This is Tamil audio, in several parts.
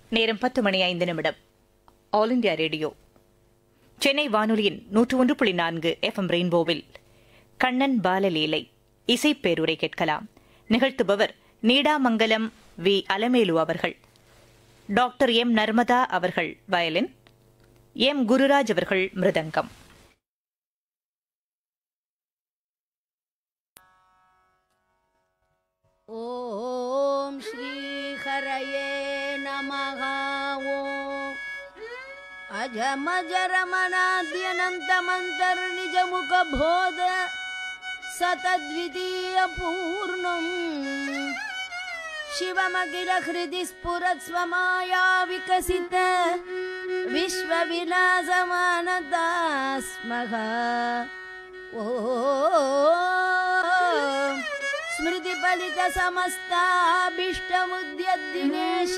நேரம் பத்து மணி ஐந்து நிமிடம் ஆல் இண்டியா ரேடியோ சென்னை வானொலியின் நூற்று ஒன்று புள்ளி நான்கு எஃப்எம் ரெயின்போவில் கண்ணன் பாலலீலை இசைப்பேருரை கேட்கலாம் நிகழ்த்துபவர் நீடாமங்கலம் வி அலமேலு அவர்கள் டாக்டர் எம் நர்மதா அவர்கள் வயலின் எம் குருராஜ் அவர்கள் மிருதங்கம் ॐ श्रीहरये नमः ॐ अजमजरमनाद्यनन्तमन्तर्निजमुखबोध सतद्वितीयपूर्णम् शिवमखिलहृदि स्फुरत् स्वमाया विकसित विश्वविलासमानता स्मः ॐ स्मृतिफलितसमस्ताभीष्टमुद्यद्दिनेश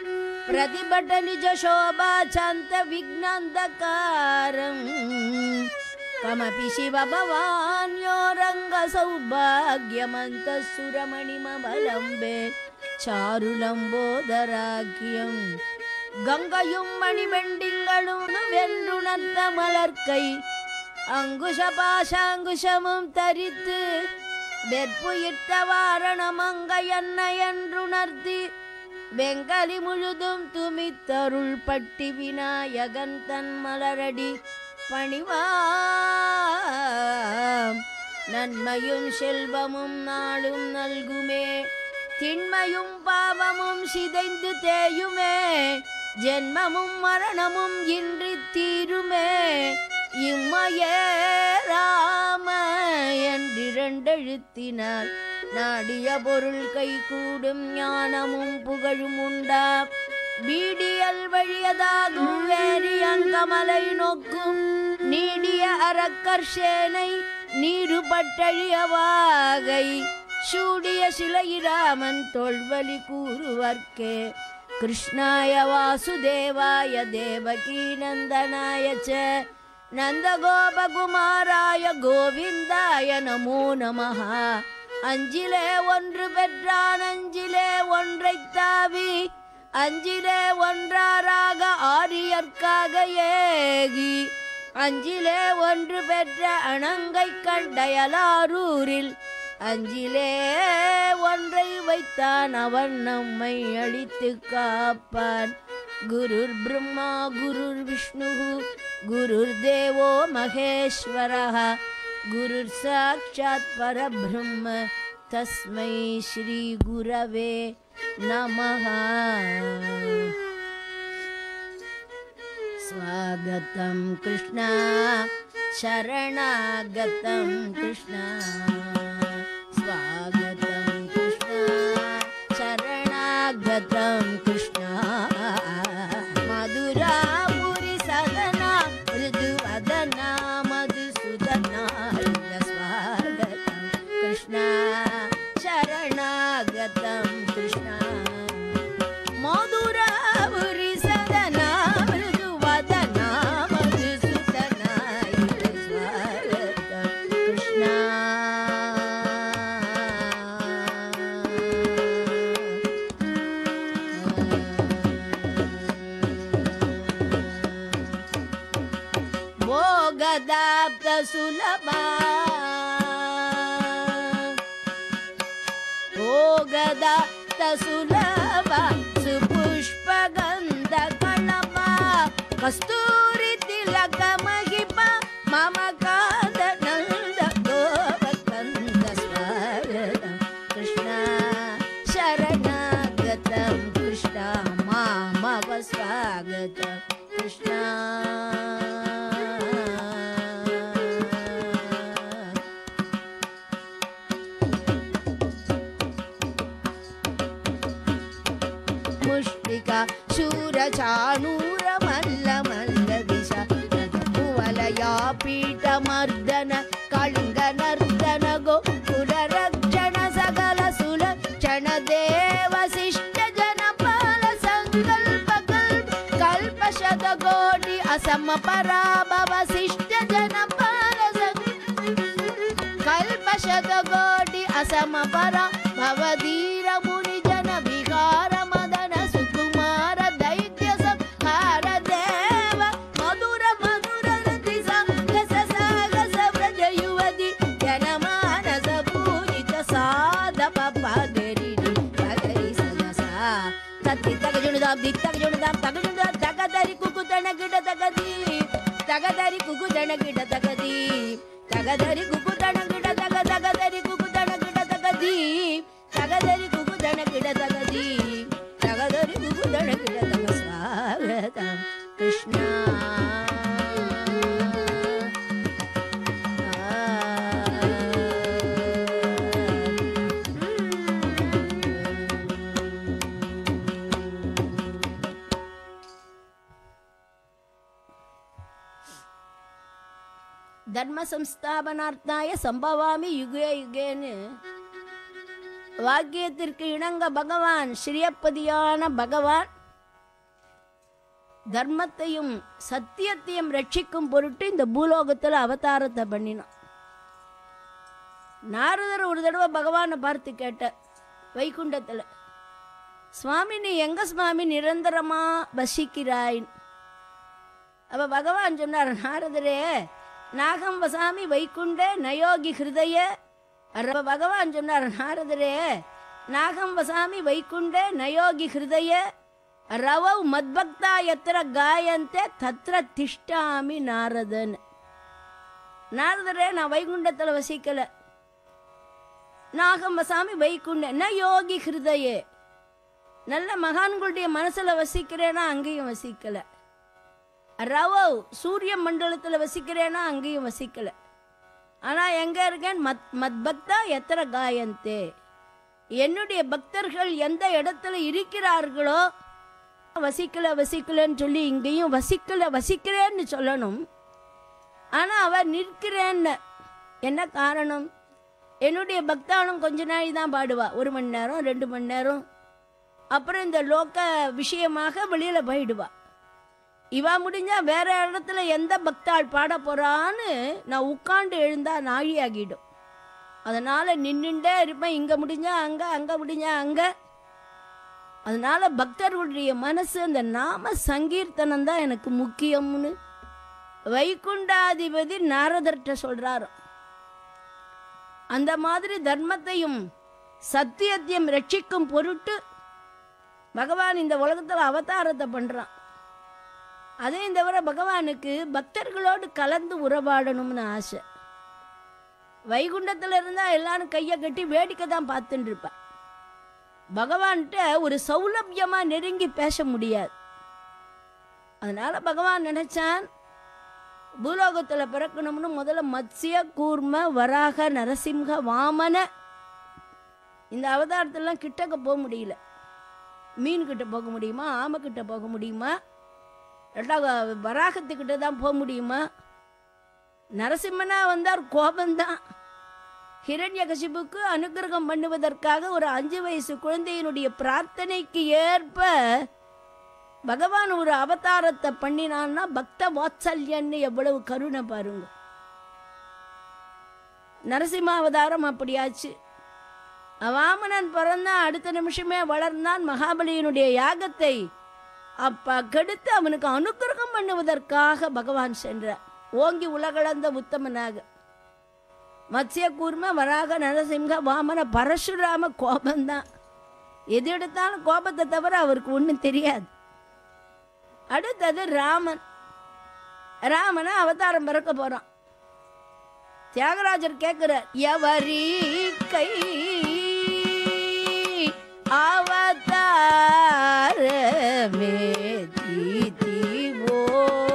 प्रतिभटनिजशोभाचान्तविघ्नान्धकारम् कमपि शिव भवान्यो रङ्गसौभाग्यमन्तः सुरमणिमबलम्बे சாருளம்போதராக்கியம் கங்கையும் மணிவெண்டிங்களும் வென்றுணர்த்த மலர்க்கை அங்குஷ பாஷாங்குஷமும் தரித்து வெற்புயிர்த்த வாரணமங்க என்ன என்றுணர்த்தி வெங்கலி முழுதும் துமித்தருள் பட்டி விநாயகன் தன் மலரடி பணிவாம் நன்மையும் செல்வமும் நாளும் நல்குமே திண்மையும் பாவமும் சிதைந்து தேயுமே ஜென்மமும் மரணமும் இன்றி தீருமே இம்மையே ராம என்றிரண்டெழுத்தினால் நாடிய பொருள் கைகூடும் ஞானமும் புகழும் உண்டா வீடியல் வழியதாகும் வேரி அங்கமலை நோக்கும் நீடிய அறக்கர்ஷேனை நீருபட்டழியவாகை சூடிய சிலையிராமன் தொல்வலி கூறுவர்க்கே கிருஷ்ணாய வாசுதேவாய தேவகீ நந்தனாய ச நந்தகோபகுமாராய கோவிந்தாய நமோ நமஹ அஞ்சிலே ஒன்று பெற்றான் அஞ்சிலே ஒன்றைத் தாவி அஞ்சிலே ஒன்றாராக ஆரியர்க்காக ஏகி அஞ்சிலே ஒன்று பெற்ற அணங்கை கண்டயலாரூரில் அஞ்சிலே ஒன்றை வைத்தான் அவன் நம்மை அழித்து காப்பான் குருர் பிரம்மா குருர் விஷ்ணு குருர் தேவோ மகேஸ்வரः குருர் சாட்சாத் பரபிரம்ம தஸ்மை ஸ்ரீ குரவே நமः स्वागतं कृष्णा शरणागतं कृष्णा स्वागतं कृष्णा शरणागतं कृष्णा मधुरापुरि सदना मृदुवदना मधुसूदना स्वागतं कृष्णा शरणागतं कृष्णा मधुरापुरि सदना मृदुवदना मधुसूदना स्वागतं कृष्णा भोगदाप्त सुलभा भोगदाप्त सुलभा सुपुष्पगन्ध कणपा कस्तूरि तिलक महिप मम कादनन्द गोपकन्द स्वागतं कृष्ण शरणागतं कृष्ण मामव स्वागतं कृष्ण मुष्टिका शूरचाणूर मल्ल मल्ल दिश कुवलया पीठमर्दन कलिङ्गनर्दन गोकुलरक्षण सकल सुलक्षण देवशिष्ट जनपाल सङ्कल्प कल्प कल्पशतकोटि असम पराभवशिष्ट जनपाल कल्पशतकोटि असम परा भवधीर मुनिजन विकार मदन सुकुमार दैत्य தத்தி தகஜுணுதாம் தித்தகஜுணுதாம் தகஜுணுதாம் தகதரி குகுதன கிட தகதி தகதரி குகுதன கிட தகதி தகதரி குகுதன கிட தக தகதரி குகுதன கிட தகதி தகதரி குகுதன கிட தகதி தகதரி குகுதன கிட தக ஸ்வாகதம் கிருஷ்ணா தர்ம சம்ஸ்தாபனார்த்தாய சம்பவாமி யுகே யுகேன்னு வாக்கியத்திற்கு இணங்க பகவான் ஸ்ரீயப்பதியான பகவான் தர்மத்தையும் சத்தியத்தையும் ரட்சிக்கும் பொருட்டு இந்த பூலோகத்துல அவதாரத்தை பண்ணினான் நாரதர் ஒரு தடவை பகவானை பார்த்து கேட்ட வைகுண்டத்துல சுவாமி நீ எங்க சுவாமி நிரந்தரமா வசிக்கிறாய் அப்ப பகவான் சொன்னார் நாரதரே நாகம் வசாமி வைகுண்ட நயோகி ஹிருதய அப்ப பகவான் சொன்னார் நாரதரே நாகம் வசாமி வைகுண்ட நயோகி ஹிருதய ரவவ் மத்பக்தா எத்திர காயந்தே தத்ர திஷ்டாமி நாரதன் நாரதரே நான் வைகுண்டத்துல வசிக்கல நாகம் வசாமி வைகுண்ட ந யோகி ஹிருதயே நல்ல மகான்களுடைய மனசுல வசிக்கிறேனா அங்கேயும் வசிக்கல ரவவ் சூரிய மண்டலத்துல வசிக்கிறேனா அங்கேயும் வசிக்கல ஆனா எங்க இருக்கேன் மத் மத்பக்தா எத்தனை காயந்தே என்னுடைய பக்தர்கள் எந்த இடத்துல இருக்கிறார்களோ வசிக்கல வசிக்கலன்னு சொல்லி இங்கேயும் வசிக்கல வசிக்கிறேன்னு சொல்லணும் ஆனா அவ நிற்கிறேன்னு என்ன காரணம் என்னுடைய பக்தானும் கொஞ்ச நாள் தான் பாடுவா ஒரு மணி நேரம் ரெண்டு மணி நேரம் அப்புறம் இந்த லோக்க விஷயமாக வெளியில போயிடுவா இவா முடிஞ்சா வேற இடத்துல எந்த பக்தாள் பாட போறான்னு நான் உட்கார்ந்து எழுந்தா நாழி ஆகிடும் அதனால நின்னுண்டே இருப்பேன் இங்க முடிஞ்சா அங்க அங்க முடிஞ்சா அங்க அதனால பக்தர்களுடைய மனசு அந்த நாம சங்கீர்த்தனம் தான் எனக்கு முக்கியம்னு வைகுண்டாதிபதி நாரதர்கிட்ட சொல்றாரு அந்த மாதிரி தர்மத்தையும் சத்தியத்தையும் ரட்சிக்கும் பொருட்டு பகவான் இந்த உலகத்துல அவதாரத்தை பண்றான் அதையும் தவிர பகவானுக்கு பக்தர்களோடு கலந்து உறவாடணும்னு ஆசை வைகுண்டத்துல இருந்தா எல்லாரும் கையை கட்டி வேடிக்கை தான் பார்த்துட்டு இருப்பேன் பகவான்கிட்ட ஒரு சௌலபியமா நெருங்கி பேச முடியாது அதனால பகவான் நினைச்சான் பூலோகத்துல பிறக்கணும்னு முதல்ல மத்ஸ்ய கூர்ம வராக நரசிம்ஹ வாமன இந்த அவதாரத்திலாம் கிட்டக்க போக முடியல மீன் கிட்ட போக முடியுமா ஆமை கிட்ட போக முடியுமா ரெண்டாவது வராகத்துக்கிட்ட தான் போக முடியுமா நரசிம்மனா வந்தார் கோபம்தான் ஹிரண்யகசிபுக்கு அனுகிரகம் பண்ணுவதற்காக ஒரு அஞ்சு வயசு குழந்தையினுடைய பிரார்த்தனைக்கு ஏற்ப பகவான் ஒரு அவதாரத்தை பண்ணினான்னா பக்த வாத்சல்யன்னு எவ்வளவு கருணை பாருங்க நரசிம்ம அவதாரம் அப்படியாச்சு வாமனன் பிறந்தான் அடுத்த நிமிஷமே வளர்ந்தான் மகாபலியினுடைய யாகத்தை அப்ப கெடுத்து அவனுக்கு அனுக்கிரகம் பண்ணுவதற்காக பகவான் சென்றார் ஓங்கி உலகளந்த உத்தமனாக மத்ஸ்ய கூர்ம வராக நரசிம்ஹ வாமன பரசுராம கோபம்தான் எது எடுத்தாலும் கோபத்தை தவிர அவருக்கு ஒன்றும் தெரியாது அடுத்தது ராமன் ராமனை அவதாரம் பிறக்க போறான் தியாகராஜர் கேட்கிறார் எவரி கை అవతారమే తీతివో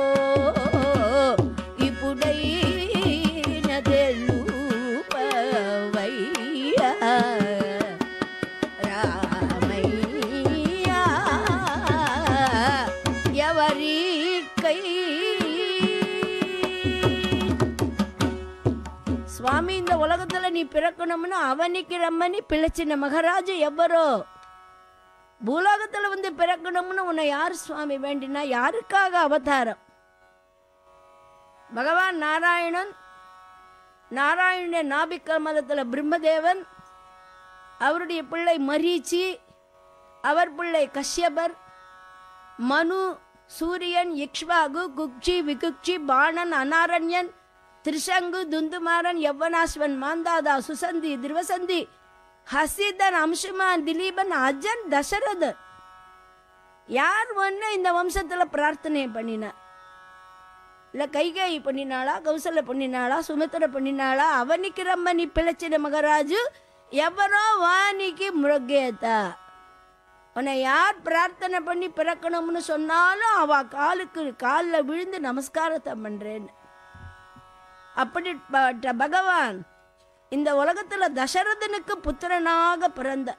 ఇప్పుడైన తెలుపవయ్యా రామయ్యా ఎవరి కై சுவாமி இந்த உலகத்துல நீ பிறக்கணும்னு அவனிக்கு ரம்மனி பிழைச்சின மகராஜ எவரோ பூலோகத்துல வந்து பிறக்கணும்னு உன்னை யார் சுவாமி வேண்டினா யாருக்காக அவதாரம் பகவான் நாராயணன் நாராயணனுடைய நாபிக்கமலத்துல பிரம்மதேவன் அவருடைய பிள்ளை மரீச்சி அவர் பிள்ளை கஷ்யபர் மனு சூரியன் இக்ஷ்வாகு குக்ஷி விகுக்ஷி பாணன் அனாரண்யன் திரிசங்கு துந்துமாரன் யவ்வனாஸ்வன் மாந்தாதா சுசந்தி திருவசந்தி ஹசிதன் அம்சுமான் திலீபன் அஜன் தசரதன் யார் ஒன்று இந்த வம்சத்தில் பிரார்த்தனை பண்ணினா இல்லை கைகேயி பண்ணினாளா கௌசல்ய பண்ணினாளா சுமித்திர பண்ணினாளா அவனிக்கு ரம்மணி பிழைச்சின மகராஜு எவரோ வாணிக்கு முருகேதா உன்னை யார் பிரார்த்தனை பண்ணி பிறக்கணும்னு சொன்னாலும் அவ காலுக்கு காலில் விழுந்து நமஸ்காரத்தை பண்றேன்னு அப்படிப்பட்ட பகவான் இந்த உலகத்துல தசரதனுக்கு புத்திரனாக பிறந்த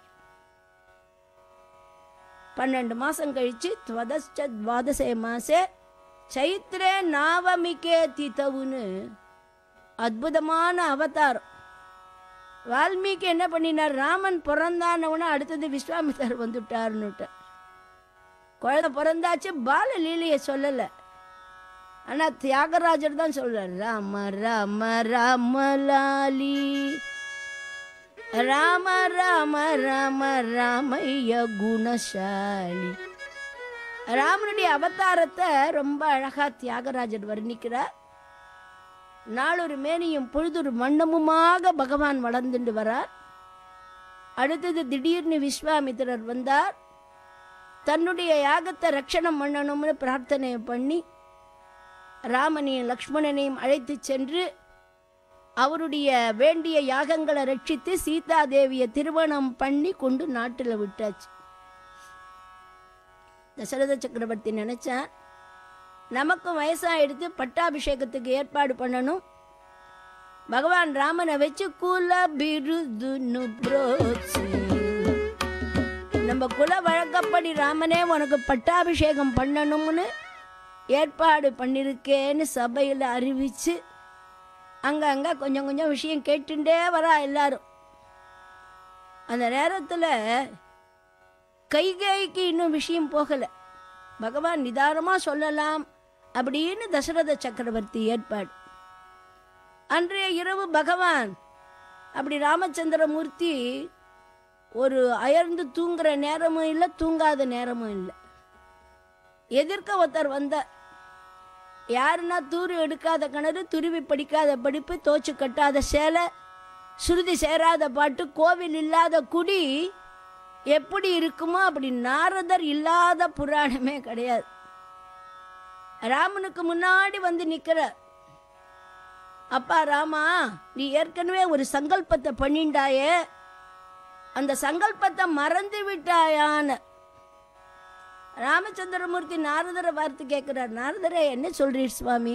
பன்னெண்டு மாசம் கழிச்சு துவதச்ச துவாதசே மாசே சைத்ரே நாவமிக்கே திதவுன்னு அற்புதமான அவதாரம் வால்மீகி என்ன பண்ணினார் ராமன் பிறந்தானவன அடுத்தது விஸ்வாமித்தர் வந்துட்டாருன்னுட்டு குழந்தை பிறந்தாச்சு பால லீலையை சொல்லலை ஆனா தியாகராஜர் தான் சொல்றார் ராம ராம ராமலாலி ராம ராம ராம ராமைய குணசாலி ராமனுடைய அவதாரத்தை ரொம்ப அழகா தியாகராஜர் வர்ணிக்கிறார் நாளொரு மேனியும் பொழுதொரு வண்ணமுமாக பகவான் வளர்ந்துட்டு வரார் அடுத்தது திடீர்னு விஸ்வாமித்திரர் வந்தார் தன்னுடைய யாகத்தை ரட்சணம் பண்ணணும்னு பிரார்த்தனை பண்ணி ராமனையும் லக்ஷ்மணனையும் அழைத்து சென்று அவருடைய வேண்டிய யாகங்களை ரட்சித்து சீதா தேவியை திருமணம் பண்ணி கொண்டு நாட்டில் விட்டாச்சு தசரத சக்கரவர்த்தி நினைச்சான் நமக்கும் வயசாயிடுத்து பட்டாபிஷேகத்துக்கு ஏற்பாடு பண்ணணும் பகவான் ராமனை வச்சு குல பிருதுன்னு புரோச்சு. நம்ம குல வழக்கப்படி ராமனே உனக்கு பட்டாபிஷேகம் பண்ணணும்னு ஏற்பாடு பண்ணிருக்கேன்னு சபையில் அறிவிச்சு அங்கங்க கொஞ்சம் கொஞ்சம் விஷயம் கேட்டுட்டே வரா எல்லாரும் அந்த நேரத்தில் கைகைக்கு இன்னும் விஷயம் போகலை பகவான் நிதானமாக சொல்லலாம் அப்படின்னு தசரத சக்கரவர்த்தி ஏற்பாடு அன்றைய இரவு பகவான் அப்படி ராமச்சந்திரமூர்த்தி ஒரு அயர்ந்து தூங்குற நேரமும் இல்லை தூங்காத நேரமும் இல்லை எதிர்க்க ஒருத்தர் வந்தார் யாருன்னா தூரு எடுக்காத கிணறு துருவி படிக்காத படிப்பு தோச்சு கட்டாத சேலை சுருதி சேராத பாட்டு கோவில் இல்லாத குடி எப்படி இருக்குமோ அப்படி நாரதர் இல்லாத புராணமே கிடையாது ராமனுக்கு முன்னாடி வந்து நிற்கிறார் அப்பா ராமா நீ ஏற்கனவே ஒரு சங்கல்பத்தை பண்ணிண்டாயே அந்த சங்கல்பத்தை மறந்து விட்டாயான்னு ராமச்சந்திரமூர்த்தி நாரதரை பார்த்து கேட்கிறார் நாரதரே என்ன சொல்றீர் சுவாமி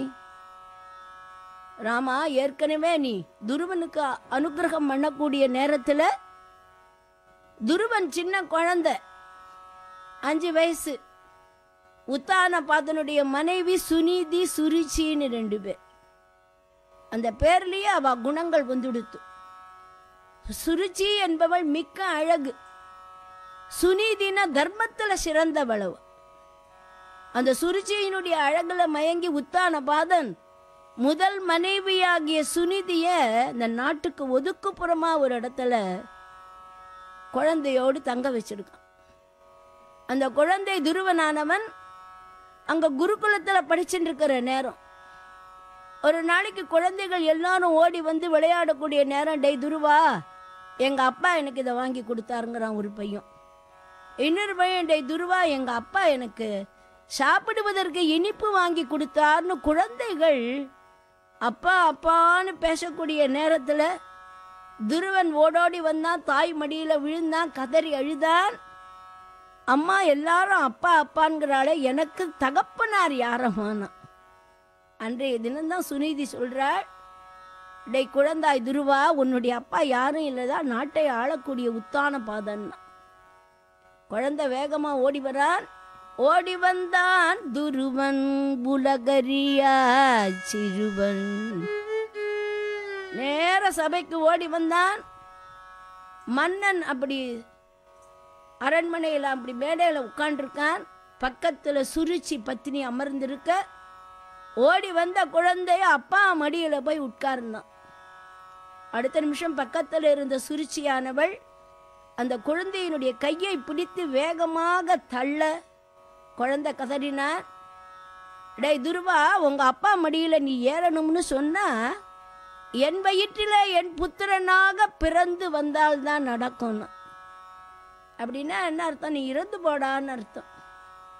ராமா ஏற்கனவே நீ துருவனுக்கு அனுகிரகம் பண்ணக்கூடிய நேரத்துல துருவன் சின்ன குழந்தை அஞ்சு வயசு உத்தான பாதனுடைய மனைவி சுனிதி சுருச்சின்னு ரெண்டு பேர் அந்த பேர்லயே அவ குணங்கள் வந்துடுத்து சுருச்சி என்பவள் மிக்க அழகு சுனிதின தர்மத்துல சிறந்தவளவு அந்த சுருச்சியினுடைய அழகுல மயங்கி உத்தான பாதன் முதல் மனைவியாகிய சுனிதிய இந்த நாட்டுக்கு ஒதுக்குப்புறமா ஒரு இடத்துல குழந்தையோடு தங்க வச்சிருக்கான் அந்த குழந்தை துருவனானவன் அங்க குருகுலத்துல படிச்சுட்டு இருக்கிற நேரம் ஒரு நாளைக்கு குழந்தைகள் எல்லாரும் ஓடி வந்து விளையாடக்கூடிய நேரம் டேய் துருவா எங்க அப்பா எனக்கு இதை வாங்கி கொடுத்தாருங்கிறான் ஒரு பையன் இன்னொரு பையன் டேய் துருவா எங்க அப்பா எனக்கு சாப்பிடுவதற்கு இனிப்பு வாங்கி கொடுத்தார்னு குழந்தைகள் அப்பா அப்பான்னு பேசக்கூடிய நேரத்துல துருவன் ஓடோடி வந்தான் தாய் மடியில விழுந்தான் கதறி அழுதான் அம்மா எல்லாரும் அப்பா அப்பான்கிறாளே எனக்கு தகப்பனார் யாரமானா அன்றைய தினம்தான் சுனிதி சொல்றாள் டேய் குழந்தாய் துருவா உன்னுடைய அப்பா யாரும் இல்லதா நாட்டை ஆளக்கூடிய உத்தான பாதன்னா குழந்தை வேகமா ஓடி வரான் ஓடி வந்தான் துருவன் புலகரியா சிறுவன் நேர சபைக்கு ஓடி வந்தான் மன்னன் அப்படி அரண்மனையில் அப்படி மேடையில் உட்காண்டிருக்கான் பக்கத்துல சுருச்சி பத்தினி அமர்ந்திருக்க ஓடி வந்த குழந்தைய அப்பா மடியில போய் உட்கார்ந்தான் அடுத்த நிமிஷம் பக்கத்தில் இருந்த சுருச்சியானவள் அந்த குழந்தையினுடைய கையை பிடித்து வேகமாக தள்ள குழந்தை கதறினார் டேய் துருவா உங்க அப்பா மடியில நீ ஏறணும்னு சொன்னா என் வயிற்றில என் புத்திரனாக பிறந்து வந்தால்தான் நடக்கும்னு அப்படின்னா என்ன அர்த்தம் நீ இறந்து போடான்னு அர்த்தம்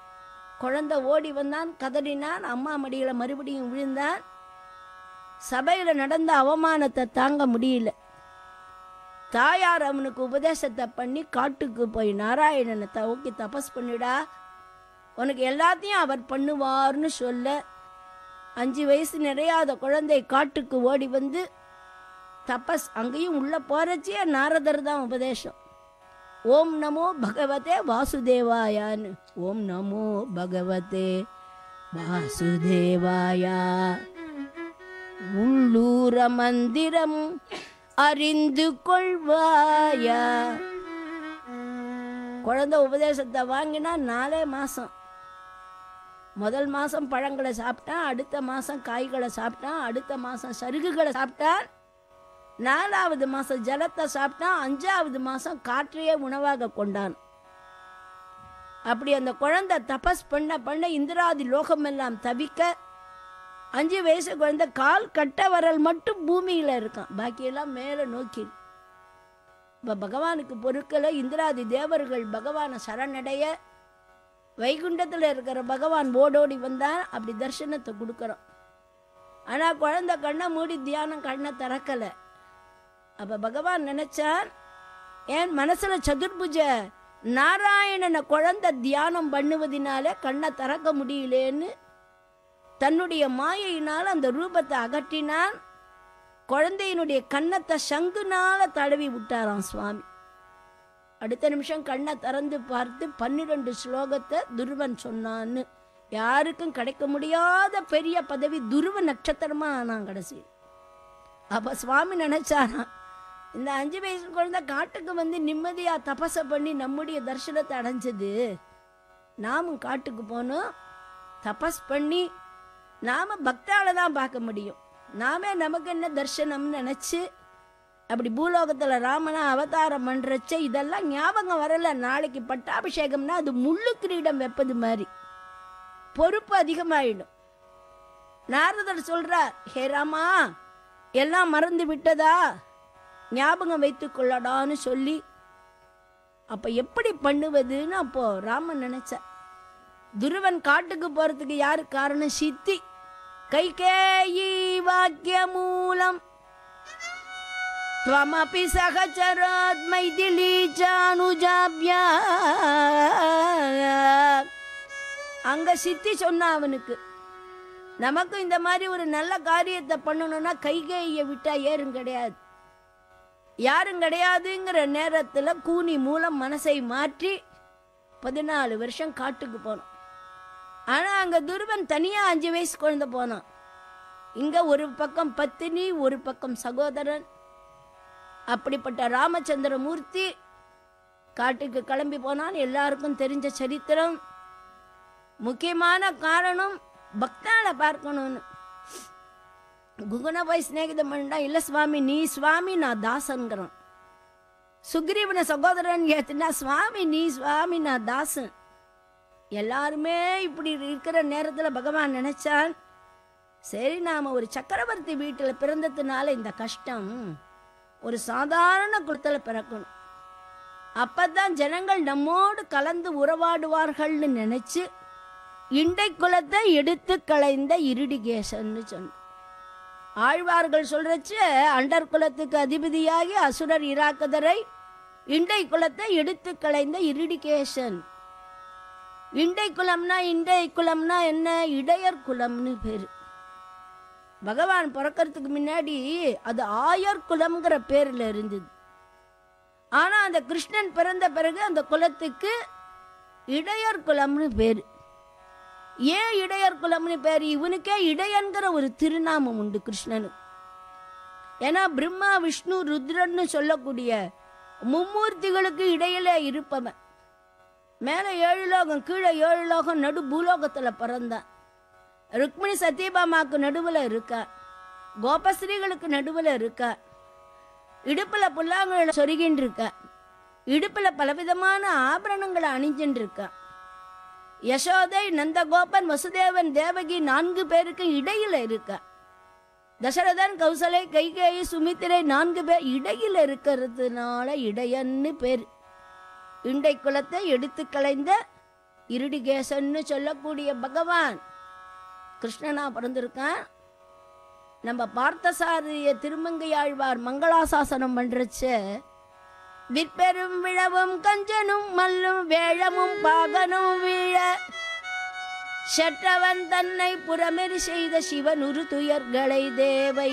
குழந்தை ஓடி வந்தான் கதறினான் அம்மா மடியில மறுபடியும் விழுந்தான் சபையில நடந்த அவமானத்தை தாங்க முடியல தாயார் அவனுக்கு உபதேசத்தை பண்ணி காட்டுக்கு போய் நாராயணனை தவக்கி தபஸ் பண்ணிடா உனக்கு எல்லாத்தையும் அவர் பண்ணுவார்னு சொல்ல அஞ்சு வயசு நிறையாத குழந்தை காட்டுக்கு ஓடி வந்து தபஸ் அங்கேயும் உள்ள போறச்சே நாரதர் தான் உபதேசம் ஓம் நமோ பகவதே வாசுதேவாயான்னு ஓம் நமோ பகவதே வாசுதேவாயா உள்ளூர மந்திரம் அறிந்து கொள்வாயா குழந்தை உபதேசத்தை வாங்கினா நாலே மாசம் முதல் மாசம் பழங்களை சாப்பிட்டான் அடுத்த மாசம் காய்களை சாப்பிட்டான் அடுத்த மாசம் சருகுகளை சாப்பிட்டான் நாலாவது மாசம் ஜலத்தை சாப்பிட்டான் அஞ்சாவது மாசம் காற்றையே உணவாக கொண்டான் அப்படி அந்த குழந்தை தபஸ் பண்ண பண்ண இந்திராதி லோகமெல்லாம் தவிக்க அஞ்சு வயசு குழந்தை கால் கட்ட வரல் மட்டும் பூமியில இருக்கான் பாக்கியெல்லாம் மேலே நோக்கி இப்போ பகவானுக்கு பொருட்களை இந்திராதி தேவர்கள் பகவானை சரணடைய வைகுண்டத்தில் இருக்கிற பகவான் ஓடோடி வந்தான் அப்படி தரிசனத்தை கொடுக்குறோம் ஆனால் குழந்தை கண்ணை மூடி தியானம் கண்ணை திறக்கலை அப்போ பகவான் நினைச்சான் என் மனசுல சதுர்புஜ நாராயணனை குழந்தை தியானம் பண்ணுவதினாலே கண்ணை திறக்க முடியலேன்னு தன்னுடைய மாயையினால் அந்த ரூபத்தை அகற்றினான் குழந்தையினுடைய கன்னத்தை சங்குனால தடவி விட்டாராம் சுவாமி அடுத்த நிமிஷம் கண்ணை திறந்து பார்த்து பன்னிரண்டு ஸ்லோகத்தை துருவன் சொன்னான்னு யாருக்கும் கிடைக்க முடியாத பெரிய பதவி துருவ நட்சத்திரமா ஆனான் கடைசி அப்ப சுவாமி நினைச்சாராம் இந்த அஞ்சு வயசு குழந்தை காட்டுக்கு வந்து நிம்மதியா தபச பண்ணி நம்முடைய தரிசனத்தை அடைஞ்சது நாமும் காட்டுக்கு போனோம் தபஸ் பண்ணி நாம பக்தால தான் பார்க்க முடியும் நாமே நமக்கு என்ன தர்சனம்னு நினைச்சு அப்படி பூலோகத்துல ராமனா அவதாரம் பண்றச்ச இதெல்லாம் ஞாபகம் வரல நாளைக்கு பட்டாபிஷேகம்னா அது முள்ளு கிரீடம் வைப்பது மாதிரி பொறுப்பு அதிகமாயிடும் நாரதர் சொல்றார் ஹே ராமா எல்லாம் மறந்து விட்டதா ஞாபகம் வைத்துக் கொள்ளடான்னு சொல்லி அப்ப எப்படி பண்ணுவதுன்னு அப்போ ராமன் நினைச்ச துருவன் காட்டுக்கு போறதுக்கு யாரு காரணம் சித்தி கைகேயி வாக்கிய மூலம் त्वमपि सहचरात् मैथिली चानुजाभ्या அங்க சித்தி சொன்னா அவனுக்கு நமக்கு இந்த மாதிரி ஒரு நல்ல காரியத்தை பண்ணணும்னா கைகையை விட்டா ஏறும் கிடையாது யாரும் கிடையாதுங்கிற நேரத்துல கூனி மூலம் மனசை மாற்றி பதினாலு வருஷம் காட்டுக்கு போனோம் ஆனா அங்க துருவன் தனியா அஞ்சு வயசு குழந்தை போனான் இங்க ஒரு பக்கம் பத்தினி ஒரு பக்கம் சகோதரன் அப்படிப்பட்ட ராமச்சந்திரமூர்த்தி காட்டுக்கு கிளம்பி போனான் எல்லாருக்கும் தெரிஞ்ச சரித்திரம் முக்கியமான காரணம் பக்தால பார்க்கணும்னு குகுண போய் சிநேகிதம் பண்ணா இல்ல சுவாமி நீ சுவாமி நான் தாசன்கிறான் சுக்ரீவன சகோதரன் ஏத்துனா சுவாமி நீ சுவாமி நான் தாசன் எல்லாருமே இப்படி இருக்கிற நேரத்துல பகவான் நினைச்சான் சரி நாம ஒரு சக்கரவர்த்தி வீட்டுல பிறந்ததுனால இந்த கஷ்டம் ஒரு சாதாரண குலத்துல பிறக்கணும் அப்பதான் ஜனங்கள் நம்மோடு கலந்து உறவாடுவார்கள்னு நினைச்சு இண்டை குலத்தை எடுத்து களைந்த இருடிகேசன்னு சொன்ன ஆழ்வார்கள் சொல்றச்சு அண்டர் குலத்துக்கு அதிபதியாகி அசுரர் இராக்கதரை இண்டை குலத்தை எடுத்து களைந்த இருடிகேசன் இண்டை குலம்னா இண்டை குலம்னா என்ன இடையர் குலம்னு பேரு பகவான் பிறக்கறதுக்கு முன்னாடி அது ஆயர் குலம்ங்கிற பேர்ல இருந்தது ஆனா அந்த கிருஷ்ணன் பிறந்த பிறகு அந்த குலத்துக்கு இடையர் குலம்னு பேரு ஏன் இடையர் குலம்னு பேர் இவனுக்கே இடையன்கிற ஒரு திருநாமம் உண்டு கிருஷ்ணனுக்கு ஏன்னா பிரம்மா விஷ்ணு ருத்ரன்னு சொல்லக்கூடிய மும்மூர்த்திகளுக்கு இடையில இருப்பவன் மேலே ஏழு லோகம் கீழே ஏழு லோகம் நடு பூலோகத்துல பிறந்தான் ருக்மிணி சத்யபாமாக்கு நடுவுல இருக்கா கோபஸ்ரீகளுக்கு நடுவுல இருக்கா இடுப்புல புல்லாங்குழல சொருகின்னு இருக்கா இடுப்புல பலவிதமான ஆபரணங்களை அணிஞ்சுட்டு இருக்கா யசோதை நந்தகோபன் வசுதேவன் தேவகி நான்கு பேருக்கு இடையில இருக்கா தசரதன் கௌசலை கைகேயி சுமித்திரை நான்கு பேர் இடையில இருக்கிறதுனால இடையன்னு பேர் இண்டை குலத்தை எடுத்து களைந்த இருடிகேசன்னு சொல்லக்கூடிய பகவான் கிருஷ்ணனா பிறந்திருக்கான் நம்ம பார்த்தசாரிய திருமங்கையாழ்வார் மங்களாசாசனம் பண்றச்ச விற்பெரும் விழவும் கஞ்சனும் மல்லும் வேழமும் பாகனும் வீழ செற்றவன் தன்னை புறமெறி செய்த சிவன் உரு துயர்களை தேவை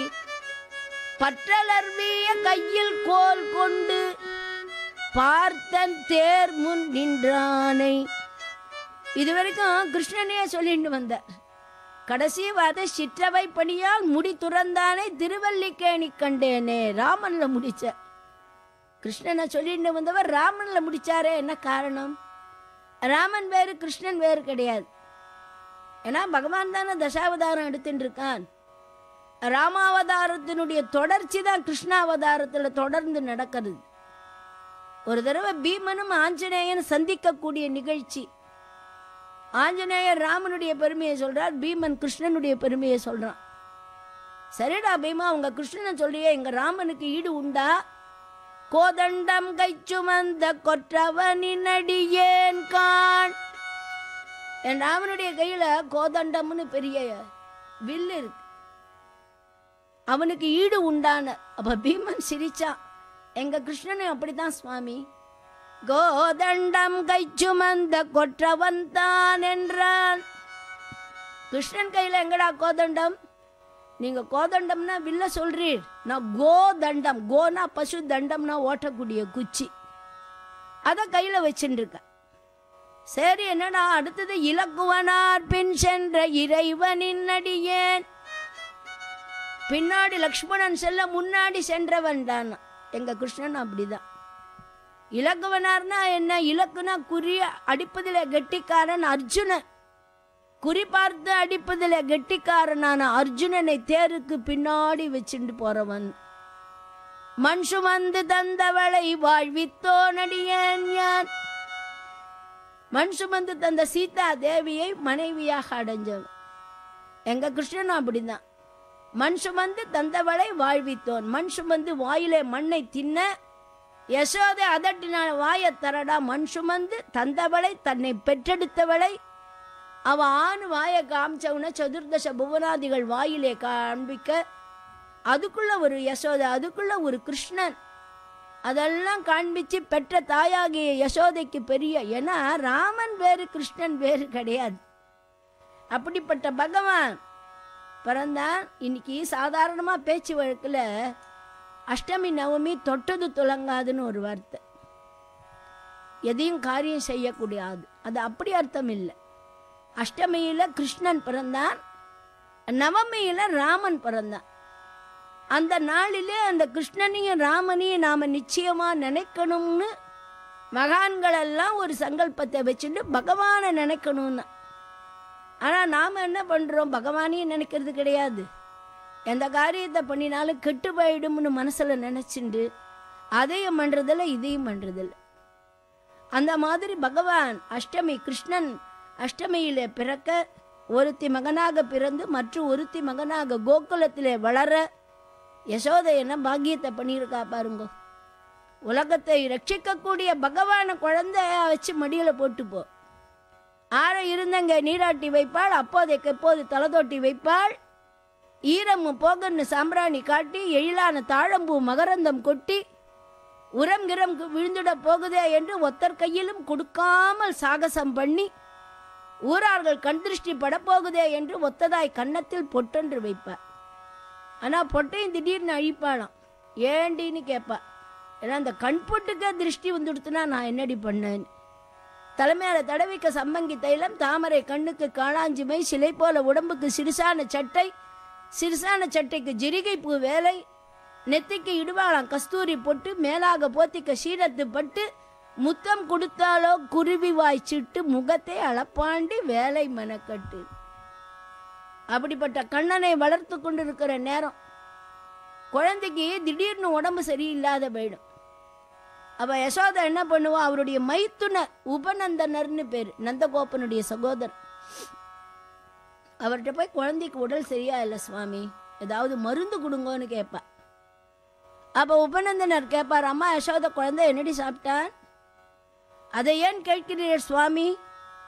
பற்றலர்விய கையில் கோல் கொண்டு பார்த்தன் தேர் முன் நின்றானை இதுவரைக்கும் கிருஷ்ணனையே சொல்லிட்டு வந்தார் கடைசி வார்த்தை சிற்றவை பணியால் முடி துறந்தானே திருவல்லிக்கேணி கண்டேனே ராமன்ல முடிச்ச கிருஷ்ணனை சொல்லிட்டு வந்தவர் ராமன்ல முடிச்சாரே என்ன காரணம் ராமன் வேறு கிருஷ்ணன் வேறு கிடையாது ஏன்னா பகவான் தானே தசாவதாரம் எடுத்துட்டு இருக்கான் ராமாவதாரத்தினுடைய தொடர்ச்சி தான் கிருஷ்ணாவதாரத்துல தொடர்ந்து நடக்கிறது ஒரு தடவை பீமனும் ஆஞ்சநேயன் சந்திக்கக்கூடிய நிகழ்ச்சி ஆஞ்சநேயர் ராமனுடைய பெருமையை சொல்றார் பீமன் கிருஷ்ணனுடைய பெருமையை சொல்றான் சரிடா பீமா அவங்க கிருஷ்ணனை சொல்றியே எங்க ராமனுக்கு ஈடு உண்டா கோதண்டம் கைச்சுமந்த கொற்றவனின் அடியேன் கான் என் ராமனுடைய கையில கோதண்டம்னு பெரிய வில்லு இருக்கு அவனுக்கு ஈடு உண்டான அப்ப பீமன் சிரிச்சான் எங்க கிருஷ்ணனும் அப்படித்தான் சுவாமி கோதண்டம் கைச்சுமந்த கொற்றவன் தான் என்றான் கிருஷ்ணன் கையில எங்கடா கோதண்டம் நீங்க கோதண்டம்னா வில்ல சொல்றீர் நான் கோதண்டம் கோனா பசு தண்டம்னா ஓட்டக்கூடிய குச்சி அத கையில வச்சுட்டு இருக்க சரி என்னடா அடுத்தது இலக்குவனார் பின் சென்ற இறைவனின் அடியேன் பின்னாடி லக்ஷ்மணன் செல்ல முன்னாடி சென்றவன் தான் எங்க கிருஷ்ணன் அப்படிதான் இலக்குவனார்னா என்ன இலக்குனா குறி அடிப்பதில் கெட்டிக்காரன் அர்ஜுனன் குறி பார்த்து அடிப்பதில் கெட்டிக்காரனான அர்ஜுனனை தேருக்கு பின்னாடி வச்சுட்டு போறவன் மண் சுமந்து தந்தவளை வாழ்வித்தோ நடியேன் யான் மண் சுமந்து தந்த சீதா தேவியை மனைவியாக அடைஞ்சவன் எங்க கிருஷ்ணனும் அப்படிதான் மண் சுமந்து தந்தவளை வாழ்வித்தோன் மண் சுமந்து வாயிலே மண்ணை தின்ன யசோதை அதட்டினான வாயை தரடா மண் சுமந்து தந்தவளை தன்னை பெற்றெடுத்தவளை அவ ஆண் வாயை காமிச்சவன சதுர்தச புவனாதிகள் வாயிலே காண்பிக்க அதுக்குள்ள ஒரு யசோதை அதுக்குள்ள ஒரு கிருஷ்ணன் அதெல்லாம் காண்பிச்சு பெற்ற தாயாகிய யசோதைக்கு பெரிய ஏன்னா ராமன் வேறு கிருஷ்ணன் வேறு கிடையாது அப்படிப்பட்ட பகவான் பிறந்தான் இன்னைக்கு சாதாரணமா பேச்சு வழக்குல அஷ்டமி நவமி தொட்டது துலங்காதுன்னு ஒரு வார்த்தை எதையும் காரியம் செய்யக்கூடாது அது அப்படி அர்த்தம் இல்லை அஷ்டமியில கிருஷ்ணன் பிறந்தான் நவமியில ராமன் பிறந்தான் அந்த நாளிலே அந்த கிருஷ்ணனையும் ராமனையும் நாம நிச்சயமா நினைக்கணும்னு மகான்கள் எல்லாம் ஒரு சங்கல்பத்தை வச்சுட்டு பகவானை நினைக்கணும்னு ஆனா நாம என்ன பண்றோம் பகவானையும் நினைக்கிறது கிடையாது எந்த காரியத்தை பண்ணினாலும் கெட்டு போயிடும்னு மனசுல நினைச்சுண்டு அதையும் பண்றதில்ல இதையும் பண்றதில்ல அந்த மாதிரி பகவான் அஷ்டமி கிருஷ்ணன் அஷ்டமியில பிறக்க ஒருத்தி மகனாக பிறந்து மற்றும் ஒருத்தி மகனாக கோகுலத்திலே வளர யசோதை என்ன பாக்கியத்தை பண்ணியிருக்கா பாருங்க உலகத்தை ரட்சிக்கக்கூடிய பகவான குழந்தை வச்சு மடியில போட்டு போ ஆற இருந்தங்க நீராட்டி வைப்பாள் அப்போதைக்கு எப்போது தலதோட்டி வைப்பாள் ஈரமும் போகன்னு சாம்பிராணி காட்டி எழிலான தாழம்பூ மகரந்தம் கொட்டி உரம் கிரம் விழுந்துட போகுதே என்று ஒத்தர் கையிலும் கொடுக்காமல் சாகசம் பண்ணி ஊரார்கள் கண் திருஷ்டி படப்போகுதே என்று ஒத்ததாய் கன்னத்தில் பொட்டென்று வைப்பார் ஆனா பொட்டையும் திடீர்னு அழிப்பாளாம் ஏண்டின்னு கேட்பா ஏன்னா அந்த கண் பொட்டுக்கே திருஷ்டி வந்துடுத்துனா நான் என்னடி பண்ணேன்னு தலைமையில தடவிக்க சம்பங்கி தைலம் தாமரை கண்ணுக்கு காளாஞ்சிமை சிலை போல உடம்புக்கு சிறுசான சட்டை சிறுசான சட்டைக்கு ஜிரிகை பூ வேலை நெத்திக்கு இடுவாளாம் கஸ்தூரி பொட்டு மேலாக போத்திக்க சீரத்து பட்டு முத்தம் கொடுத்தாலோ குருவி வாய்ச்சிட்டு முகத்தை அளப்பாண்டி வேலை மெனக்கட்டு அப்படிப்பட்ட கண்ணனை வளர்த்து கொண்டிருக்கிற நேரம் குழந்தைக்கு திடீர்னு உடம்பு சரியில்லாத போயிடும் அவ யசோதா என்ன பண்ணுவா அவருடைய மைத்துனர் உபநந்தனர்னு பேர் நந்தகோபனுடைய சகோதரர் அவர்கிட்ட போய் குழந்தைக்கு உடல் சரியா இல்லை சுவாமி ஏதாவது மருந்து கொடுங்கன்னு கேட்பா அப்ப உபநந்தனர் கேட்பார் அம்மா யசோத குழந்தை என்னடி சாப்பிட்டான் அதை ஏன் கேட்கிறீர் சுவாமி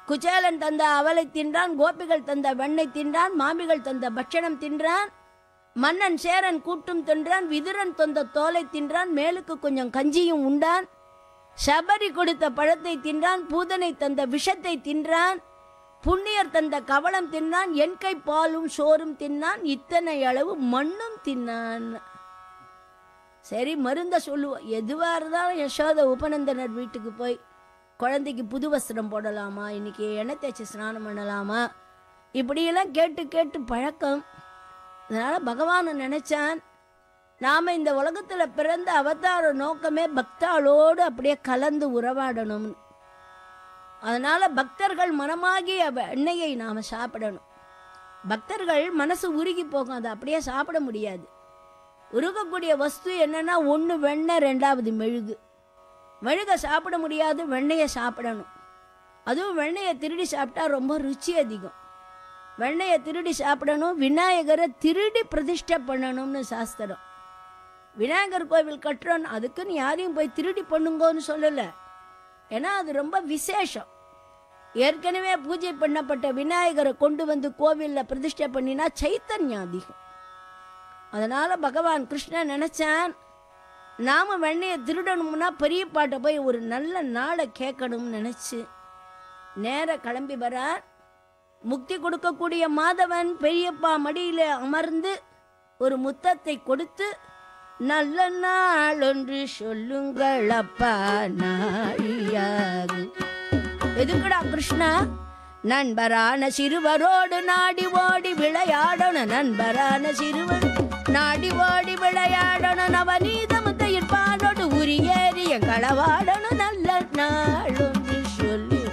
குச்சேலன் தந்த அவலை தின்றான் கோபிகள் தந்த வெண்ணெய் தின்றான் மாமிகள் தந்த பட்சணம் தின்றான் மன்னன் சேரன் கூட்டும் தின்றான் விதுரன் தந்த தோலை தின்றான் மேலுக்கு கொஞ்சம் கஞ்சியும் உண்டான் சபரி கொடுத்த பழத்தை தின்றான் பூதனை தந்த விஷத்தை தின்றான் புண்ணியர் தந்த கவளம் தின்னான் என்கை பாலும் சோறும் தின்னான் இத்தனை அளவு மண்ணும் தின்னான் சரி மருந்த சொல்லுவோம் எதுவாக இருந்தாலும் யசோத உபநந்தனர் வீட்டுக்கு போய் குழந்தைக்கு புது வஸ்திரம் போடலாமா இன்னைக்கு எண்ணெய் தேய்ச்சி ஸ்நானம் பண்ணலாமா இப்படியெல்லாம் கேட்டு கேட்டு பழக்கம் அதனால் பகவானை நினைச்சான் நாம் இந்த உலகத்தில் பிறந்த அவதார நோக்கமே பக்தாளோடு அப்படியே கலந்து உறவாடணும்னு அதனால பக்தர்கள் மனமாகி அவ எண்ணெயை நாம் சாப்பிடணும் பக்தர்கள் மனசு உருகி போகும் அதை அப்படியே சாப்பிட முடியாது உருகக்கூடிய வஸ்து என்னன்னா ஒன்று வெண்ணெய் ரெண்டாவது மெழுகு மெழுகை சாப்பிட முடியாது வெண்ணெயை சாப்பிடணும் அதுவும் வெண்ணெயை திருடி சாப்பிட்டா ரொம்ப ருச்சி அதிகம் வெண்ணெயை திருடி சாப்பிடணும் விநாயகரை திருடி பிரதிஷ்டை பண்ணணும்னு சாஸ்திரம் விநாயகர் கோவில் கட்டுறோம் அதுக்குன்னு யாரையும் போய் திருடி பண்ணுங்கன்னு சொல்லலை ஏன்னா அது ரொம்ப விசேஷம் ஏற்கனவே பூஜை பண்ணப்பட்ட விநாயகரை கொண்டு வந்து கோவிலில் பிரதிஷ்டை பண்ணினா சைத்தன்யம் அதிகம் அதனால பகவான் கிருஷ்ணன் நினைச்சான் நாம வெண்ணையை திருடணும்னா பெரிய பாட்டை போய் ஒரு நல்ல நாளை கேட்கணும்னு நினைச்சு நேர கிளம்பி வரார் முக்தி கொடுக்கக்கூடிய மாதவன் பெரியப்பா மடியில அமர்ந்து ஒரு முத்தத்தை கொடுத்து நல்ல நாள் ஒன்று சொல்லுங்கள் அப்பா நாழியாகும் எதுக்குடா கிருஷ்ணா நண்பரான சிறுவரோடு நாடி ஓடி விளையாடணும் நண்பரான சிறுவர் நாடி ஓடி விளையாடணும் நவநீதமுத்த இருப்பானோடு உரியேறிய களவாடணும் நல்ல நாள் ஒன்று சொல்லி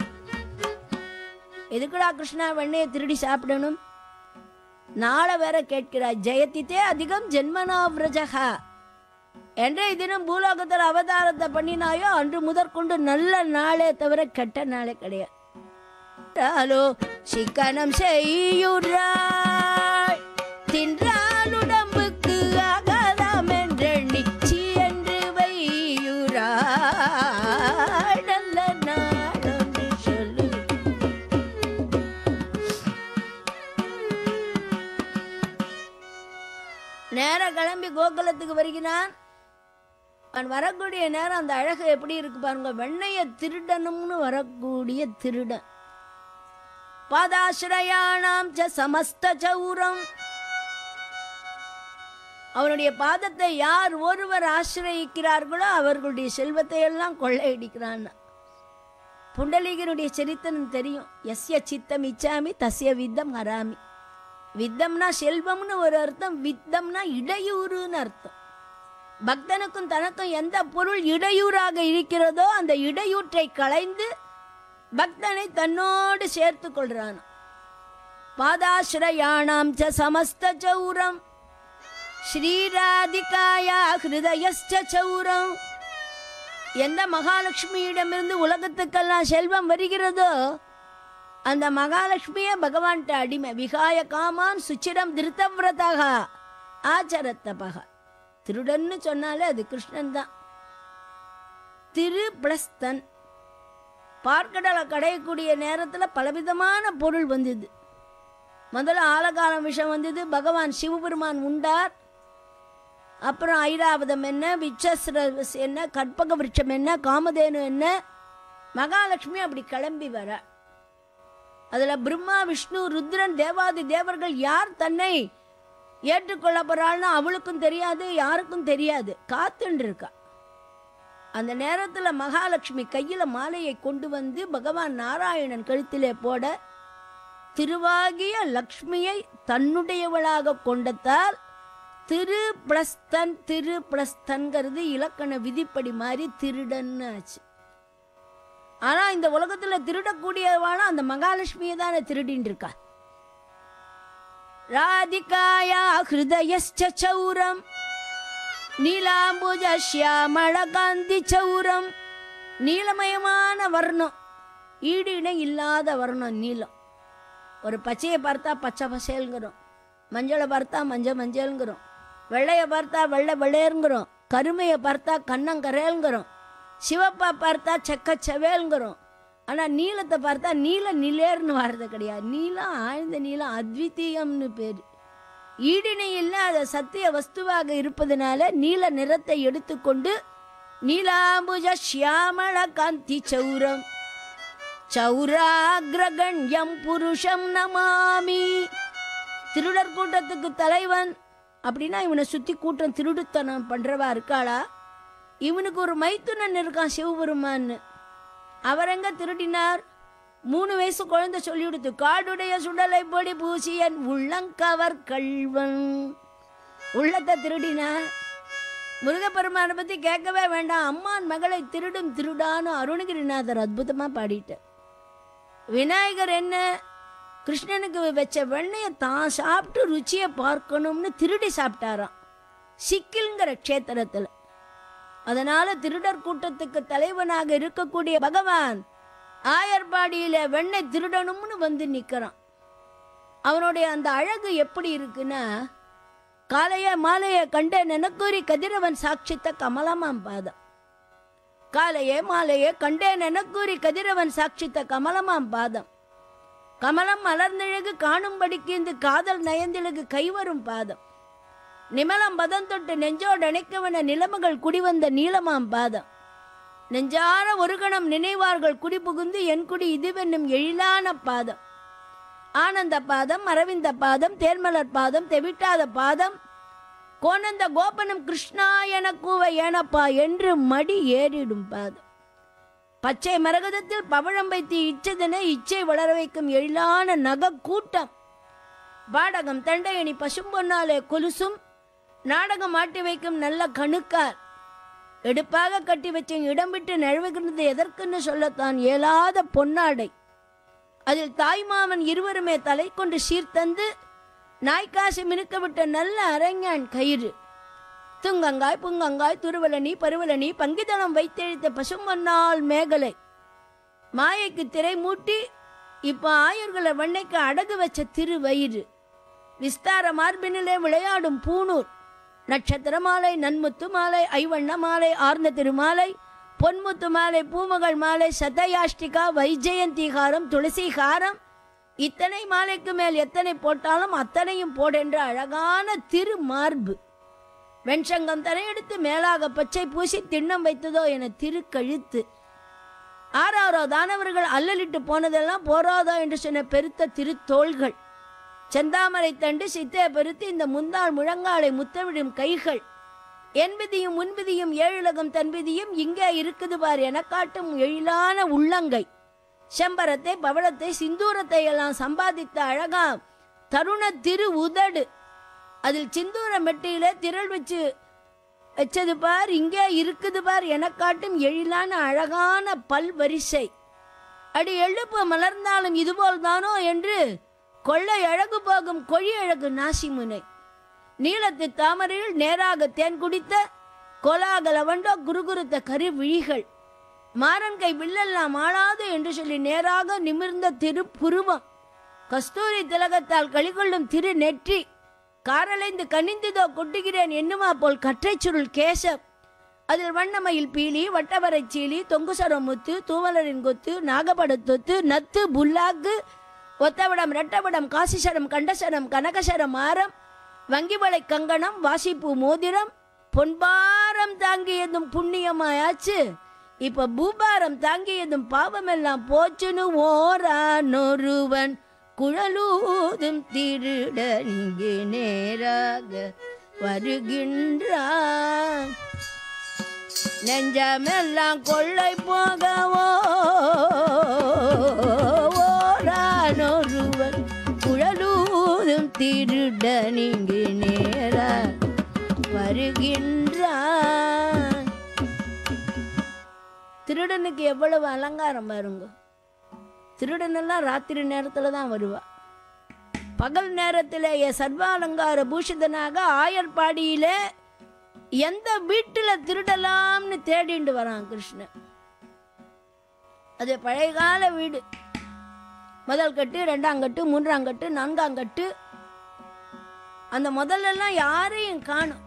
எதுக்குடா கிருஷ்ணா வெண்ணையை திருடி சாப்பிடணும் நாளை வேற கேட்கிறாய் ஜெயத்தித்தே அதிகம் ஜென்மனா விரஜகா என்றைய தினம் பூலோகத்தில் அவதாரத்தை பண்ணினாயோ அன்று முதற்கொண்டு நல்ல நாளே தவிர கெட்ட நாளே கிடையாது தின்றாலோ சிக்கனம் செய்யுறாய் தின்றால் உடம்புக்கு ஆகாதாம் என்றெண்ணி சீ என்று வையுறாய் நல்ல நாள் ஒன்று சொல்லு நேரா கிளம்பி கோகுலத்துக்கு வருகிறான் அவன் வரக்கூடிய நேரம் அந்த அழகு எப்படி இருக்கு பாருங்க வெண்ணைய திருடனும்னு வரக்கூடிய திருடன் பாதாசிரயானாம் ச சமஸ்த சௌரம் அவனுடைய பாதத்தை யார் ஒருவர் ஆசிரயிக்கிறார்களோ அவர்களுடைய செல்வத்தை எல்லாம் கொள்ளையடிக்கிறான் புண்டலீகனுடைய சரித்திரம் தெரியும் எஸ்ய சித்தம் இச்சாமி தஸ்ய வித்தம் ஹராமி வித்தம்னா செல்வம்னு ஒரு அர்த்தம் வித்தம்னா இடையூறுன்னு அர்த்தம் பக்தனுக்கும் தனக்கும் எந்த பொருள் இடையூறாக இருக்கிறதோ அந்த இடையூற்றை களைந்து பக்தனை தன்னோடு சேர்த்து கொள்றான் பாதாசிரயாணாம் ச சமஸ்த சௌரம் ஸ்ரீராதிகாயா ஹிருதயஸ்ச சௌரம் எந்த மகாலட்சுமியிடமிருந்து உலகத்துக்கெல்லாம் செல்வம் வருகிறதோ அந்த மகாலட்சுமியே பகவான்கிட்ட அடிமை விகாய காமான் சுச்சிரம் திருத்தவிரதக ஆச்சரத்தபக திருடன்னு சொன்னாலே அது கிருஷ்ணன் தான் திரு பிளஸ் தன் பார்க்கடலை கடையக்கூடிய நேரத்தில் பலவிதமான பொருள் வந்தது முதல்ல ஆலகாலம் விஷம் வந்தது பகவான் சிவபெருமான் உண்டார் அப்புறம் ஐராவதம் என்ன விச்சஸ்ரஸ் என்ன கற்பக விருட்சம் என்ன காமதேனு என்ன மகாலட்சுமி அப்படி கிளம்பி வர அதுல பிரம்மா விஷ்ணு ருத்ரன் தேவாதி தேவர்கள் யார் தன்னை ஏற்றுக்கொள்ள போறாள்னு அவளுக்கும் தெரியாது யாருக்கும் தெரியாது காத்துன்னு இருக்கா அந்த நேரத்துல மகாலட்சுமி கையில மாலையை கொண்டு வந்து பகவான் நாராயணன் கழுத்திலே போட திருவாகிய லக்ஷ்மியை தன்னுடையவளாக கொண்டதால் திரு பிளஸ் தன் திரு பிளஸ் தன்கிறது இலக்கண விதிப்படி மாதிரி திருடன்னு ஆச்சு ஆனா இந்த உலகத்துல திருடக்கூடியவான அந்த மகாலட்சுமியை தானே திருடின்னு இருக்கா ராதிகாயா ஹிருதயஸ்ச சௌரம் நீலாம்புஜ சியாமளகாந்தி சௌரம் நீலமயமான வர்ணம் ஈடு இணை இல்லாத வர்ணம் நீலம் ஒரு பச்சையை பார்த்தா பச்சை பசேலுங்கிறோம் மஞ்சளை பார்த்தா மஞ்சள் மஞ்சள்ங்கிறோம் வெள்ளையை பார்த்தா வெள்ளை வெள்ளையருங்கிறோம் கருமையை பார்த்தா கண்ணங்கரையல்ங்கிறோம் சிவப்பா பார்த்தா செக்க செவேல்ங்கிறோம் ஆனால் நீளத்தை பார்த்தா நீல நிலேர்னு வர்றது கிடையாது நீலம் ஆழ்ந்த நீலம் அத்விதீயம்னு பேர் ஈடிணை இல்லாத சத்திய வஸ்துவாக இருப்பதனால நீல நிறத்தை எடுத்துக்கொண்டு நீலாம்புஜ சியாமள காந்தி சௌரம் சௌராகிரகண்யம் புருஷம் நமாமி திருடர் கூட்டத்துக்கு தலைவன் அப்படின்னா இவனை சுத்தி கூட்டம் திருடுத்தனம் பண்றவா இருக்காளா இவனுக்கு ஒரு மைத்துனன் இருக்கான் சிவபெருமான்னு அவர் எங்க திருடினார் மூணு வயசு குழந்தை சொல்லிவிடுத்து காடுடைய சுடலை பொடி பூசியன் உள்ளங்கவர் கள்வன் உள்ளத்தை திருடினார் முருகப்பெருமானை பத்தி கேட்கவே வேண்டாம் அம்மான் மகளை திருடும் திருடான்னு அருணகிரிநாதர் அற்புதமா பாடிட்டார் விநாயகர் என்ன கிருஷ்ணனுக்கு வச்ச வெண்ணெயை தான் சாப்பிட்டு ருச்சியை பார்க்கணும்னு திருடி சாப்பிட்டாராம் சிக்கில்ங்கிற க்ஷேத்திரத்துல அதனால திருடர் கூட்டத்துக்கு தலைவனாக இருக்கக்கூடிய பகவான் ஆயர்பாடியில வெண்ணெய் திருடணும்னு வந்து நிக்கிறான் அவனுடைய அந்த அழகு எப்படி இருக்குன்னா காலைய மாலைய கண்ட நெனக்கூறி கதிரவன் சாட்சித்த கமலமாம் பாதம் காலையே மாலையே கண்டே நெனக்கூறி கதிரவன் சாட்சித்த கமலமாம் பாதம் கமலம் மலர்ந்தழகு காணும்படிக்கு இந்த காதல் நயந்திழகு கைவரும் பாதம் நிமலம் பதம் தொட்டு நெஞ்சோடு அணைக்கவன நிலமகள் குடிவந்த நீளமாம் பாதம் நெஞ்சார ஒரு கணம் நினைவார்கள் குடிபுகுந்து என் குடி இதுவென்னும் எழிலான பாதம் ஆனந்த பாதம் அரவிந்த பாதம் தேர்மலர் பாதம் தெவிட்டாத பாதம் கோனந்த கோபனம் கிருஷ்ணா என கூவ ஏனப்பா என்று மடி ஏறிடும் பாதம் பச்சை மரகதத்தில் பவழம் வைத்து இச்சதென இச்சை வளர வைக்கும் எழிலான நக கூட்டம் பாடகம் தண்டையணி பசும்பொன்னாலே கொலுசும் நாடகம் ஆட்டி வைக்கும் நல்ல கணுக்கார் எடுப்பாக கட்டி வச்ச இடம் விட்டு நழுவுகிறது எதற்குன்னு சொல்லத்தான் இயலாத பொன்னாடை அதில் தாய்மாமன் இருவருமே தலை கொண்டு சீர்தந்து நாய்க்காசு மினுக்க விட்ட நல்ல அரஞ்ஞான் கயிறு துங்கங்காய் புங்கங்காய் துருவலனி பருவலனி பங்கிதளம் வைத்தெழுத்த பசுமன்னாள் மேகலை மாயைக்கு திரை மூட்டி இப்ப ஆயர்களை வண்ணைக்கு அடகு வச்ச திருவயிறு விஸ்தார மார்பினிலே விளையாடும் பூணூர் நட்சத்திர மாலை நன்முத்து மாலை ஐவண்ண மாலை ஆர்ந்த திருமாலை பொன்முத்து மாலை பூமகள் மாலை சதயாஷ்டிகா வைஜெயந்திகாரம் துளசிகாரம் இத்தனை மாலைக்கு மேல் எத்தனை போட்டாலும் அத்தனையும் போடென்ற அழகான திரு மார்பு வெண்சங்கம் தலையெடுத்து மேலாக பச்சை பூசி திண்ணம் வைத்ததோ என திருக்கழுத்து ஆறாரோ தானவர்கள் அல்லலிட்டு போனதெல்லாம் போராதோ என்று சொன்ன பெருத்த திருத்தோள்கள் செந்தாமரை தண்டு சித்தைய பெருத்து இந்த முந்தாள் முழங்காலை முத்தமிடும் கைகள் என்பதியும் முன்பிதியும் ஏழுலகம் தன்பிதியும் இங்கே இருக்குது பார் என காட்டும் எழிலான உள்ளங்கை செம்பரத்தை பவளத்தை சிந்தூரத்தை எல்லாம் சம்பாதித்த அழகா தருண திரு உதடு அதில் சிந்தூர மெட்டியிலே திரள் வச்சு வச்சது பார் இங்கே இருக்குது பார் என காட்டும் எழிலான அழகான பல்வரிசை அடி எழுப்பு மலர்ந்தாலும் இதுபோல் தானோ என்று கொள்ளை அழகு போகும் கொழி அழகு நாசிமுனை நீளத்து தாமரையில் நேராக தேன் குடித்த கோலாகல வண்டோ குறுகுறுத்த கரு விழிகள் மாறன் கை வில்லெல்லாம் ஆளாது என்று சொல்லி நேராக நிமிர்ந்த திருப்புருவம் கஸ்தூரி திலகத்தால் களிகொள்ளும் திரு நெற்றி காரலைந்து கனிந்ததோ கொட்டுகிறேன் என்னுமா போல் கற்றைச் சுருள் கேசம் அதில் வண்ணமயில் பீலி வட்டவரை சீலி தொங்குசரம் முத்து தூவலரின் கொத்து நாகப்படத்தொத்து நத்து புல்லாக்கு ஒத்தவிடம் ரெட்டவிடம் காசிசரம் கண்டசரம் கனகசரம் ஆரம் வங்கிவளை கங்கணம் வாசிப்பு மோதிரம் பொன்பாரம் தாங்கியதும் புண்ணியமாயாச்சு இப்ப பூபாரம் தாங்கியதும் பாவமெல்லாம் போச்சுன்னு ஓரானொருவன் குழலூதும் திருடன் இங்கே நேராக வருகின்றான் நெஞ்சமெல்லாம் கொள்ளை போகவோ ஓரானொருவன் குழலூதும் திருடன் இங்கே நேரா வருகின்றான் திருடனுக்கு எவ்வளவு அலங்காரம் பாருங்க திருடனெல்லாம் ராத்திரி நேரத்துல தான் வருவா பகல் நேரத்திலேயே சர்வாலங்கார பூஷிதனாக ஆயர்பாடியில எந்த வீட்டுல திருடலாம்னு தேடிண்டு வரான் கிருஷ்ணன் அது பழைய கால வீடு முதல் கட்டு ரெண்டாம் கட்டு மூன்றாம் கட்டு நான்காம் கட்டு அந்த முதல்லலாம் யாரையும் காணும்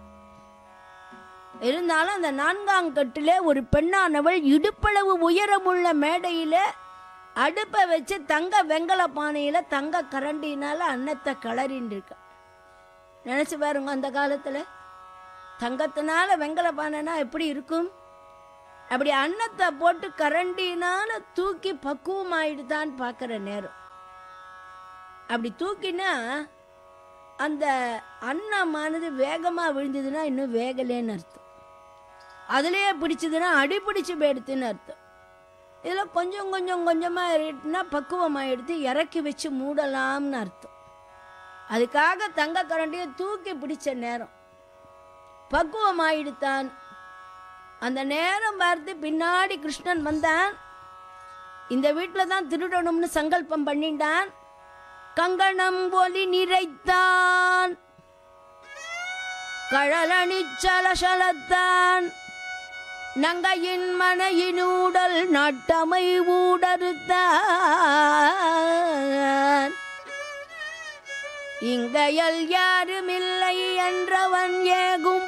இருந்தாலும் அந்த நான்காம் கட்டிலே ஒரு பெண்ணானவள் இடுப்பளவு உயரமுள்ள மேடையில அடுப்பை வச்சு தங்க வெங்கல பானையில தங்க கரண்டினால அன்னத்தை கிளறின்னு இருக்க நினைச்சு பாருங்க அந்த காலத்துல தங்கத்தினால வெங்கல பானைனா எப்படி இருக்கும் அப்படி அன்னத்தை போட்டு கரண்டினால தூக்கி பக்குவமாயிடுதான்னு பார்க்குற நேரம் அப்படி தூக்கினா அந்த அன்னமானது வேகமா விழுந்ததுன்னா இன்னும் வேகலேன்னு அர்த்தம் அதுலயே பிடிச்சதுன்னா அடி பிடிச்சு போயிடுத்துன்னு அர்த்தம் இதில் கொஞ்சம் கொஞ்சம் கொஞ்சமாக இருக்குன்னா பக்குவமாக எடுத்து இறக்கி வச்சு மூடலாம்னு அர்த்தம் அதுக்காக தங்க கரண்டியை தூக்கி பிடிச்ச நேரம் பக்குவமாயிடுத்தான் அந்த நேரம் பார்த்து பின்னாடி கிருஷ்ணன் வந்தான் இந்த வீட்டில் தான் திருடணும்னு சங்கல்பம் பண்ணிட்டான் கங்கணம் ஒலி நிறைத்தான் கழலணி சலசலத்தான் நங்கையின் மனையினூடல் நட்டமை ஊடறுத்தான் இங்கையல் யாருமில்லை என்றவன் ஏகும்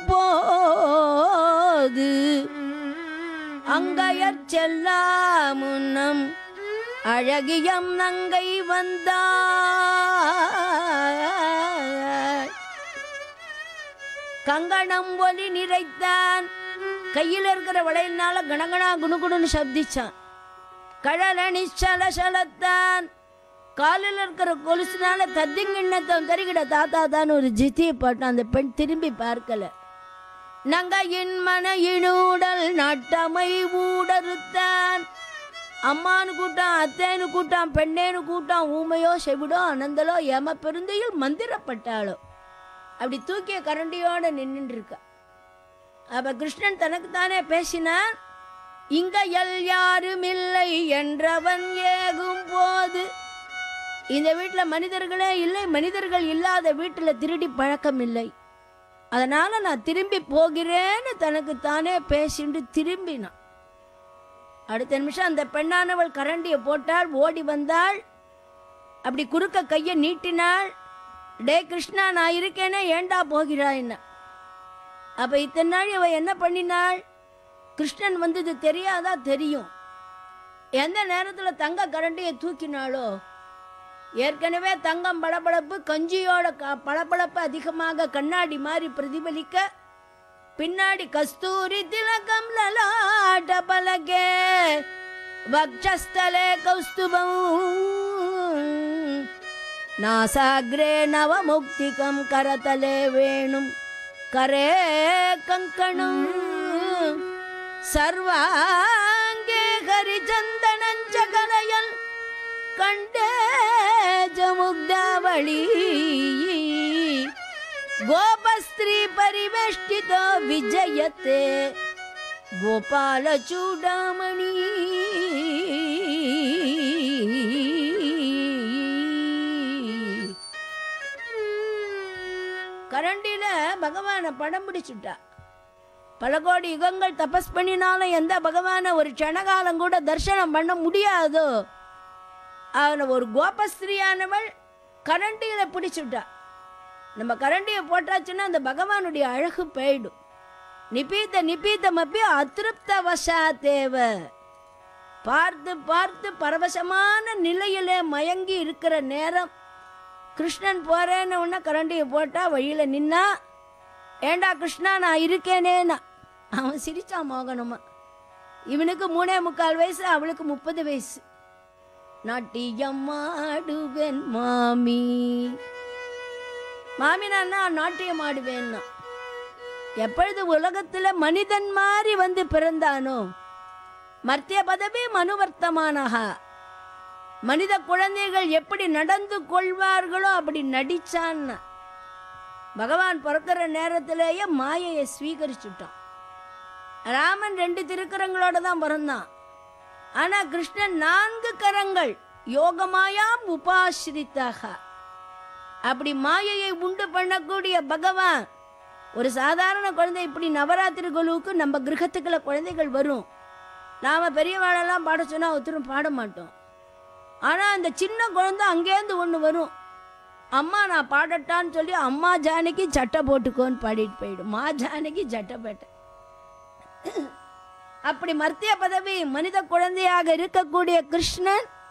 போது அங்கையற் செல்லா முன்னம் அழகியம் நங்கை வந்தாள் கங்கணம் ஒலி நிறைத்தான் கையில் இருக்கிற வளையல்னால கணகணா குணுகுணுன்னு சப்திச்சான் கழலணி சலசலத்தான் காலில் இருக்கிற கொலுசுனால தத்திங்கிண்ணத்தம் தருகிட தாத்தா தான் ஒரு ஜித்தியை பாட்டான் அந்த பெண் திரும்பி பார்க்கல நங்கையின் மனையினூடல் நட்டமை ஊடறுத்தான் அம்மானு கூட்டம் அத்தேனு கூட்டம் பெண்ணேனு கூட்டம் ஊமையோ செவிடோ அனந்தலோ எம பெருந்தையில் மந்திரப்பட்டாளோ அப்படி தூக்கிய கரண்டியோட நின்றுட்டு இருக்கா அப்ப கிருஷ்ணன் தனக்கு தானே பேசினான் இங்க எல் யாரும் இல்லை என்றவன் ஏகும் போது இந்த வீட்டில் மனிதர்களே இல்லை மனிதர்கள் இல்லாத வீட்டில் திருடி பழக்கம் இல்லை அதனால நான் திரும்பி போகிறேன்னு தனக்கு தானே பேசிட்டு திரும்பினான் அடுத்த நிமிஷம் அந்த பெண்ணானவள் கரண்டியை போட்டாள் ஓடி வந்தாள் அப்படி குறுக்க கையை நீட்டினாள் டே கிருஷ்ணா நான் இருக்கேனே ஏண்டா போகிறாய்ன்னா அப்ப இத்தனை நாள் இவ என்ன பண்ணினாள் கிருஷ்ணன் வந்தது தெரியாதா தெரியும் எந்த நேரத்துல தங்க கரண்டியை தூக்கினாளோ ஏற்கனவே தங்கம் பளபளப்பு கஞ்சியோட க- பளபளப்பு அதிகமாக கண்ணாடி மாதிரி பிரதிபலிக்க பின்னாடி கஸ்தூரி திலகம் லலாட்ட பலகே வக்ஷஸ்தலே கௌஸ்துபம் நாசாகிரே நவமுக்திகம் கரதலே வேணும் கரே கங்கணம் சர்வாங்கே ஹரிச்சந்தனஞ்ச கலையல் கண்டே ஜமுக்தாவளி ಗೋಪಸ್ತ್ರೀ ಪರಿವೇಷ್ಟಿತ ವಿಜಯತೆ ಗೋಪಾಲ ಚೂಡಾಮಣಿ கரண்டில பகவானை படம் பிடிச்சுட்டா பல கோடி யுகங்கள் தபஸ் பண்ணினாலும் எந்த பகவானை ஒரு க்ஷணகாலம் கூட தரிசனம் பண்ண முடியாதோ அவனை ஒரு கோபஸ்திரியானவள் கரண்டியில பிடிச்சுட்டா நம்ம கரண்டியை போட்டாச்சுன்னா அந்த பகவானுடைய அழகு போயிடும் நிபீத நிபீதமப்பி அதிருப்த வசா தேவ பார்த்து பார்த்து பரவசமான நிலையிலே மயங்கி இருக்கிற நேரம் கிருஷ்ணன் போறேன்னு உடனே கரண்டியை போட்டா வழியில நின்னா ஏண்டா கிருஷ்ணா நான் இருக்கேனேன்னா அவன் சிரிச்சான் மோகனமா இவனுக்கு மூணே முக்கால் வயசு அவளுக்கு முப்பது வயசு நாட்டியம் ஆடுவேன் மாமி மாமினான்னா நாட்டியம் ஆடுவேன்னா எப்பொழுது உலகத்துல மனிதன் மாதிரி வந்து பிறந்தானோ மர்த்திய பதவி மனுவர்த்தமானஹா மனித குழந்தைகள் எப்படி நடந்து கொள்வார்களோ அப்படி நடிச்சான்னா பகவான் பிறக்கிற நேரத்திலேயே மாயையை ஸ்வீகரிச்சுட்டான் ராமன் ரெண்டு திருக்கரங்களோட தான் பிறந்தான் ஆனா கிருஷ்ணன் நான்கு கரங்கள் யோகமாயாம் உபாசிரித்தாக அப்படி மாயையை உண்டு பண்ணக்கூடிய பகவான் ஒரு சாதாரண குழந்தை இப்படி நவராத்திரி குழுவுக்கு நம்ம கிரகத்துக்குள்ள குழந்தைகள் வரும் நாம பெரியவாளெல்லாம் பாட சொன்னா ஒருத்தரும் பாட மாட்டோம் ஆனா அந்த சின்ன குழந்தை அங்கேருந்து ஒன்று வரும் அம்மா நான் பாடட்டான்னு சொல்லி அம்மா ஜானகி சட்டை போட்டுக்கோன்னு பாடிட்டு போயிடும் மா ஜானகி சட்டை போட்ட அப்படி மர்த்திய பதவி மனித குழந்தையாக இருக்கக்கூடிய கிருஷ்ணன்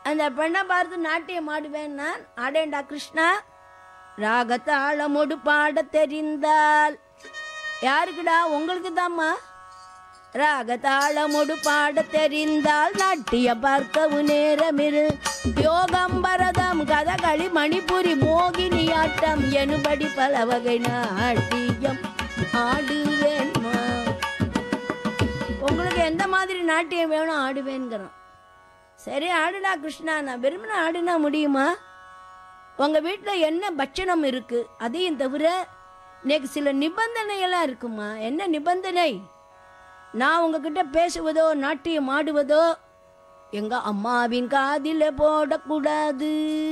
அந்த பெண்ணை பார்த்து நாட்டியம் ஆடுவேன் நான் ஆடேண்டா கிருஷ்ணா ராகத்தாளமோடு பாட தெரிந்தால் யாருக்குடா உங்களுக்கு தாம்மா ராகதாளமொடு பாட தெரிந்தால் நாட்டிய பார்க்கவும் நேரமிரு யோகம் பரதம் கதகளி மணிப்புரி மோகினியாட்டம் எனபடி பல வகை நாட்டியம் ஆடுவேன்மா உங்களுக்கு எந்த மாதிரி நாட்டியம் வேணும் ஆடுவேங்கிறோம் சரி ஆடுடா கிருஷ்ணா நான் விரும்பின ஆடுனா முடியுமா உங்க வீட்டில் என்ன பட்சணம் இருக்கு அதையும் தவிர இன்னைக்கு சில நிபந்தனையெல்லாம் இருக்குமா என்ன நிபந்தனை நான் உங்ககிட்ட பேசுவதோ நாட்டியம் ஆடுவதோ எங்க அம்மாவின் காதில போடக்கூடாது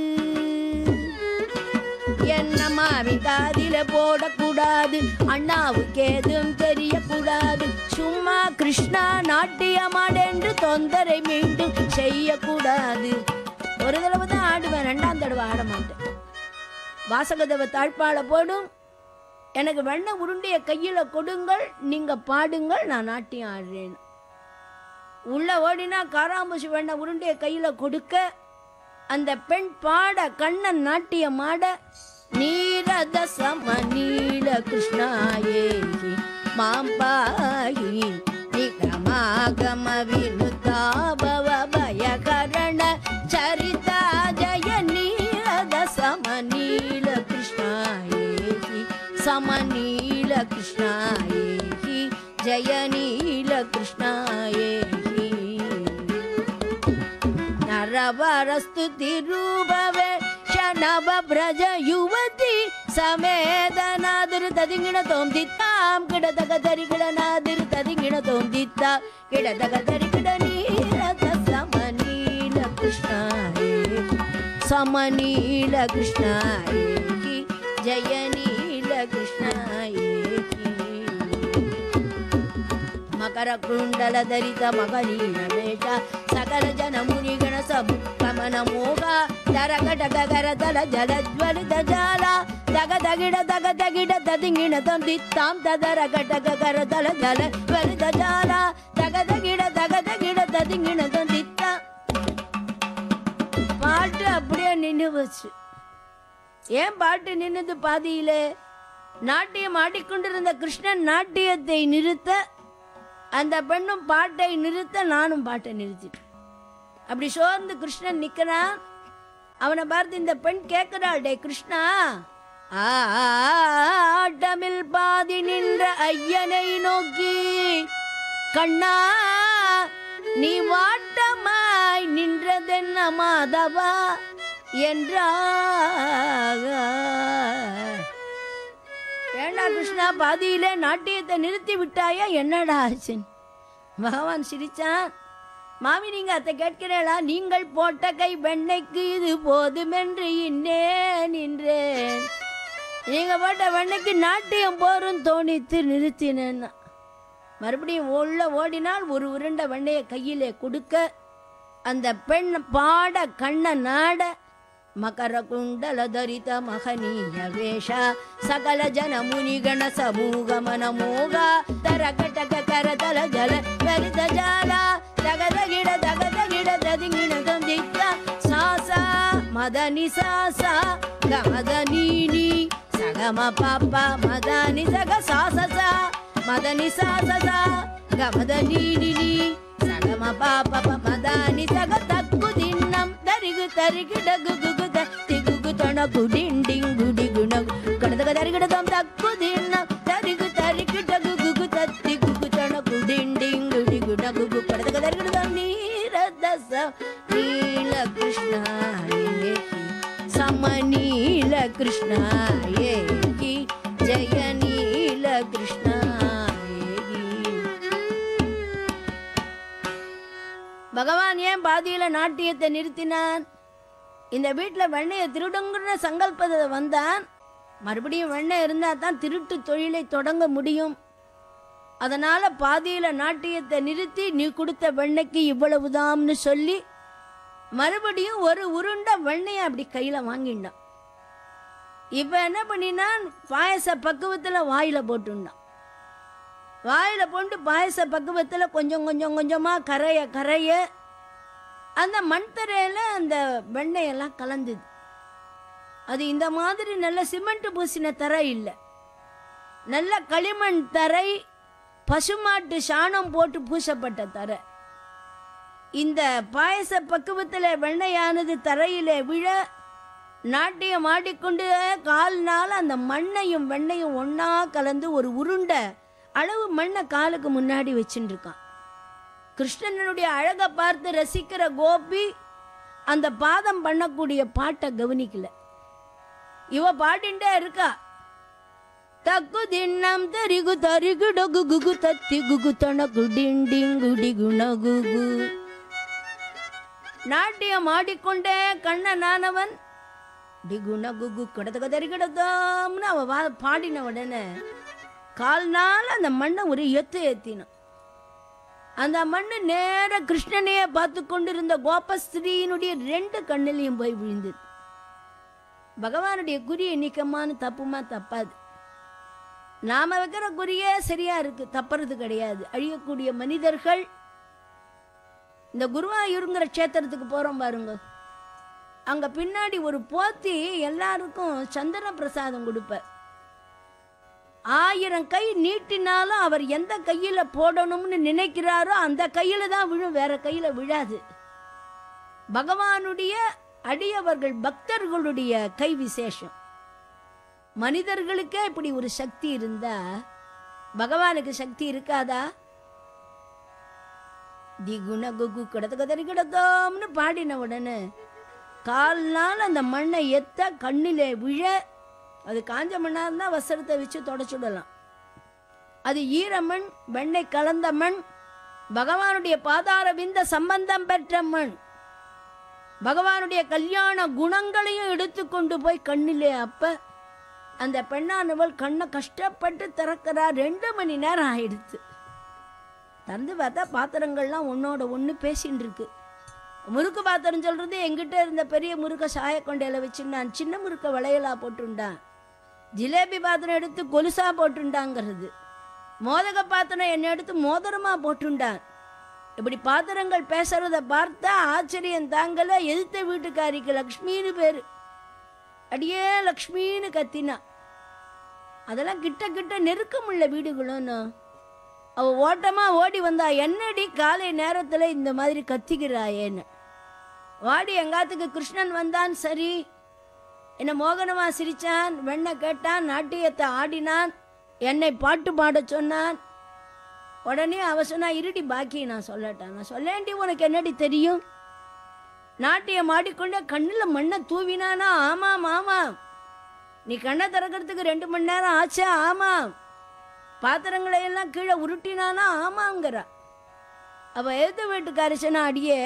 என் அம்மாவின் காதில போடக்கூடாது அண்ணாவுக்கு ஏதும் தெரியக்கூடாது சும்மா கிருஷ்ணா நாட்டியமாடென்று தொந்தரை மீண்டும் செய்யக்கூடாது ஒரு தடவை தான் ஆடுவேன் ரெண்டாம் தடவை ஆட மாட்டேன் வாசகதவ தாழ்பால போடும் எனக்கு வெண்ண உருண்டைய கையில கொடுங்கள் நீங்க பாடுங்கள் நான் நாட்டியம் ஆடுறேன் உள்ள ஓடினா காராம்பூசி வெண்ண உருண்டைய கையில கொடுக்க அந்த பெண் பாட கண்ணன் நாட்டியம் ஆட நீரத சம நீல கிருஷ்ணாயே மாம்பாயி நிகமாகம வினுதாபவ பயகரண சரிதா ஜய நீரத சம நீல கிருஷ்ணாயே समनील कृष्णाये हि जय नील कृष्णाये हि नरवरस्तु तिरुभवे शनव व्रज युवति समेदनादिर तदिङ्गिण तों दित्तां किडतक तरि किडनादिर तदिङ्गिण तों दित्ता किडतक तरि किड नीरत समनील कृष्णाये समनील कृष्णाये हि जय नील कृष्णाये हि మకర కుండల ధరిత మగనీల వేష సకల జన మునిగణ సబు కమన మోగ దరగట గగర తల జల జ్వలిత జాల దగ దగిడ దగ దగిడ తదింగిణ తందిత్తాం తదరగట గగర తల జల జ్వలిత జాల దగ దగిడ దగ దగిడ తదింగిణ తందిత్తా பாட்டு அப்படியே நின்று வச்சு ஏன் பாட்டு நின்னுது பாதியிலே நாட்டியம் ஆடிக்கொண்டிருந்த கிருஷ்ணன் நாட்டியத்தை நிறுத்த அந்த பெண்ணும் பாட்டை நிறுத்த நானும் பாட்டை நிறுத்திட்டேன் அப்படி சோர்ந்து கிருஷ்ணன் நிக்கிறான் அவனை பார்த்து இந்த பெண் கேட்கிறாள் டே கிருஷ்ணா ஆட்டமில் பாதி நின்ற ஐயனை நோக்கி கண்ணா நீ வாட்டமாய் நின்றதென்ன மாதவா என்றார் ஏண்டா கிருஷ்ணா பாதியிலே நாட்டியத்தை நிறுத்தி விட்டாயா என்னடா ஆச்சு பகவான் சிரிச்சான் மாமி நீங்க அத்தை கேட்கிறீங்களா நீங்கள் போட்ட கை வெண்ணைக்கு இது போதுமென்று இன்னே நின்றேன் நீங்க போட்ட வெண்ணைக்கு நாட்டியம் போரும் தோணித்து நிறுத்தினேன்னா மறுபடியும் உள்ள ஓடினால் ஒரு உருண்டை வெண்ணையை கையிலே கொடுக்க அந்த பெண் பாட கண்ண நாட மகர குண்டல தரித மகனீய வேஷ சகல ஜன முனிகண சமூகமன மோக தர கட்டக கரதல ஜல வரித ஜால தகத கிட தகத கிட ததிங்கிண தந்தித்த சாசா மதனி சாசா கமத நீனி சகம பாப்பா மதனி சக சாசசா மதனி சாசசா గమద నీని సగమ పాప మదాని సగ తక్కు తిన్నం దరిగు తరిగి డగుగు తిగుగు తొణగు డిండింగు డిగుణ కడదగ దరిగడదం తక్కు తిన్నం దరిగు తరిగి డగుగు తత్తిగుగు తొణగు డిండింగు డిగుణగు కడదగ దరిగడదం నీరదస నీల కృష్ణాయే సమనీల కృష్ణాయే జయ నీల కృష్ణాయే பகவான் ஏன் பாதியில நாட்டியத்தை நிறுத்தினான் இந்த வீட்டில் வெண்ணையை திருடுங்கிற சங்கல்பத்தை வந்தான் மறுபடியும் வெண்ணெய் இருந்தால் தான் திருட்டு தொழிலை தொடங்க முடியும் அதனால பாதியில நாட்டியத்தை நிறுத்தி நீ கொடுத்த வெண்ணெய்க்கு இவ்வளவுதாம்னு சொல்லி மறுபடியும் ஒரு உருண்டை வெண்ணெயை அப்படி கையில வாங்கிட்டான் இப்ப என்ன பண்ணினான் பாயச பக்குவத்துல வாயில போட்டுண்டான் வாயில போட்டு பாயச பக்குவத்துல கொஞ்சம் கொஞ்சம் கொஞ்சமா கரைய கரைய அந்த மண் தரையில அந்த வெண்ணெயெல்லாம் கலந்தது அது இந்த மாதிரி நல்ல சிமெண்ட் பூசின தரை இல்லை நல்ல களிமண் தரை பசுமாட்டு சாணம் போட்டு பூசப்பட்ட தரை இந்த பாயச பக்குவத்தில் வெண்ணையானது தரையிலே விழ நாட்டியம் ஆடிக்கொண்டு கால்னால அந்த மண்ணையும் வெண்ணையும் ஒண்ணா கலந்து ஒரு உருண்டை அளவு மண்ணை காலுக்கு முன்னாடி வச்சுட்டு இருக்கான் கிருஷ்ணனுடைய அழகை பார்த்து ரசிக்கிற கோபி அந்த பாதம் பண்ணக்கூடிய பாட்டை கவனிக்கல இவ பாடிண்டே இருக்கா தக்கு தின்னம் தரிகு தரிகு டொகு குகு தத்தி குகு தனகு டிண்டிங் குடி குணகுகு நாட்டியம் ஆடிக்கொண்டே கண்ணனானவன் டிகுண குகு கிடத்தக தரி கிடத்தோம்னு அவ வா பாடின உடனே கால்னால அந்த மண்ணை ஒரு எத்து ஏத்தினான் அந்த மண்ணு நேர கிருஷ்ணனையே பார்த்து கொண்டிருந்த கோபஸ்திரீனுடைய ரெண்டு கண்ணிலையும் போய் விழுந்தது பகவானுடைய குறி நிக்கமான்னு தப்புமா தப்பாது நாம வைக்கிற குறியே சரியா இருக்கு தப்புறது கிடையாது அழியக்கூடிய மனிதர்கள் இந்த குருவாயூருங்கிற க்ஷேத்திரத்துக்கு போறோம் பாருங்க அங்க பின்னாடி ஒரு போத்தி எல்லாருக்கும் சந்திர பிரசாதம் கொடுப்பார் ஆயிரம் கை நீட்டினாலும் அவர் எந்த கையில போடணும்னு நினைக்கிறாரோ அந்த கையில தான் விழும் வேற கையில விழாது பகவானுடைய அடியவர்கள் பக்தர்களுடைய கை விசேஷம் மனிதர்களுக்கே இப்படி ஒரு சக்தி இருந்தா பகவானுக்கு சக்தி இருக்காதா திகுண குகு கிடத்து கதறி கிடத்தோம்னு பாடின உடனே கால் நாள் அந்த மண்ணை எத்த கண்ணிலே விழ அது காஞ்ச மண்ணா இருந்தா வஸ்திரத்தை வச்சு தொடச்சுடலாம் அது ஈரமண் வெண்ணெய் கலந்த மண் பகவானுடைய பாதார விந்த சம்பந்தம் பெற்ற மண் பகவானுடைய கல்யாண குணங்களையும் எடுத்துக்கொண்டு போய் கண்ணிலே அப்ப அந்த பெண்ணானவள் கண்ணை கஷ்டப்பட்டு திறக்கிறா ரெண்டு மணி நேரம் ஆயிடுச்சு திறந்து பார்த்தா பாத்திரங்கள்லாம் ஒன்னோட ஒன்று பேசின்னு இருக்கு முறுக்கு பாத்திரம் சொல்றது எங்கிட்ட இருந்த பெரிய முறுக்க சாயக்கொண்டையில வச்சு நான் சின்ன முறுக்க வளையலா போட்டுண்டான் ஜிலேபி பாத்திரம் எடுத்து கொலுசா போட்டுண்டாங்கிறது மோதக பாத்திரம் என்னை எடுத்து மோதிரமா போட்டுண்டான் இப்படி பாத்திரங்கள் பேசுறத பார்த்தா ஆச்சரியம் தாங்கல எதிர்த்த வீட்டுக்காரிக்கு லக்ஷ்மின்னு பேரு அடியே லக்ஷ்மின்னு கத்தினா அதெல்லாம் கிட்ட கிட்ட நெருக்கமுள்ள வீடுகளும்னு அவ ஓட்டமா ஓடி வந்தா என்னடி காலை நேரத்துல இந்த மாதிரி கத்திக்கிறாயேன்னு வாடி எங்காத்துக்கு கிருஷ்ணன் வந்தான் சரி என்ன மோகனமா சிரிச்சான் வெண்ணை கேட்டான் நாட்டியத்தை ஆடினான் என்னை பாட்டு பாடச் சொன்னான் உடனே அவ சொன்னா இருடி பாக்கி நான் சொல்லட்டான் நான் சொல்லேண்டி உனக்கு என்னடி தெரியும் நாட்டியம் ஆடிக்கொண்டே கண்ணுல மண்ணை தூவினானா ஆமாம் ஆமாம் நீ கண்ணை திறக்கிறதுக்கு ரெண்டு மணி நேரம் ஆச்சா ஆமாம் பாத்திரங்களை எல்லாம் கீழே உருட்டினானா ஆமாங்கிறா அவ எதிர்த்த வீட்டுக்காரி சொன்னா அடியே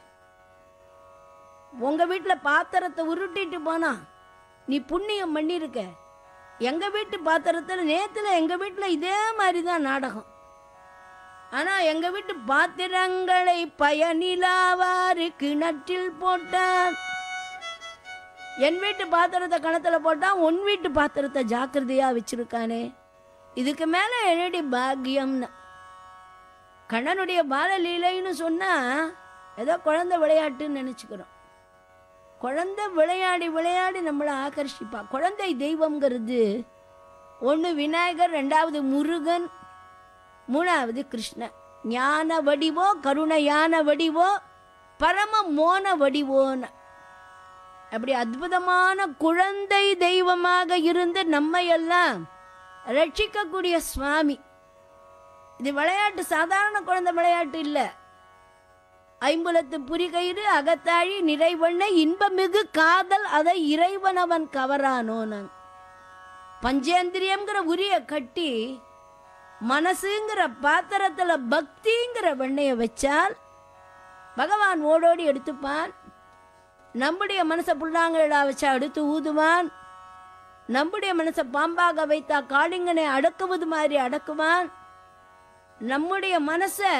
உங்க வீட்டுல பாத்திரத்தை உருட்டிட்டு போனா நீ புண்ணியம் பண்ணிருக்க எங்க வீட்டு பாத்திரத்துல நேத்துல எங்க வீட்டுல இதே மாதிரி தான் நாடகம் ஆனா எங்க வீட்டு பாத்திரங்களை பயனிலாவாறு கிணற்றில் போட்டான் என் வீட்டு பாத்திரத்தை கணத்துல போட்டான் உன் வீட்டு பாத்திரத்தை ஜாக்கிரதையா வச்சிருக்கானே இதுக்கு மேல என்னடி பாக்கியம்னு கண்ணனுடைய பாலலீலைன்னு சொன்னா ஏதோ குழந்தை விளையாட்டுன்னு நினைச்சுக்கிறோம் குழந்தை விளையாடி விளையாடி நம்மளை ஆகர்ஷிப்பா குழந்தை தெய்வம்ங்கிறது ஒன்று விநாயகர் ரெண்டாவது முருகன் மூணாவது கிருஷ்ணன் ஞான வடிவோ கருணையான வடிவோ பரம மோன வடிவோன்னு அப்படி அற்புதமான குழந்தை தெய்வமாக இருந்து நம்மை எல்லாம் ரட்சிக்கக்கூடிய சுவாமி இது விளையாட்டு சாதாரண குழந்தை விளையாட்டு இல்லை ஐம்புலத்து புரிகயிறு அகத்தாழி நிறைவண்ண இன்பமிகு காதல் அதை இறைவனவன் கவரானோனன் பஞ்சேந்திரியம்ங்கிற உரிய கட்டி மனசுங்கிற பாத்திரத்துல பக்திங்கிற வெண்ணைய வச்சால் பகவான் ஓடோடி எடுத்துப்பான் நம்முடைய மனசை புல்லாங்கலா வச்சா அடுத்து ஊதுவான் நம்முடைய மனசை பாம்பாக வைத்தா காளிங்கனை அடக்குவது மாதிரி அடக்குவான் நம்முடைய மனசை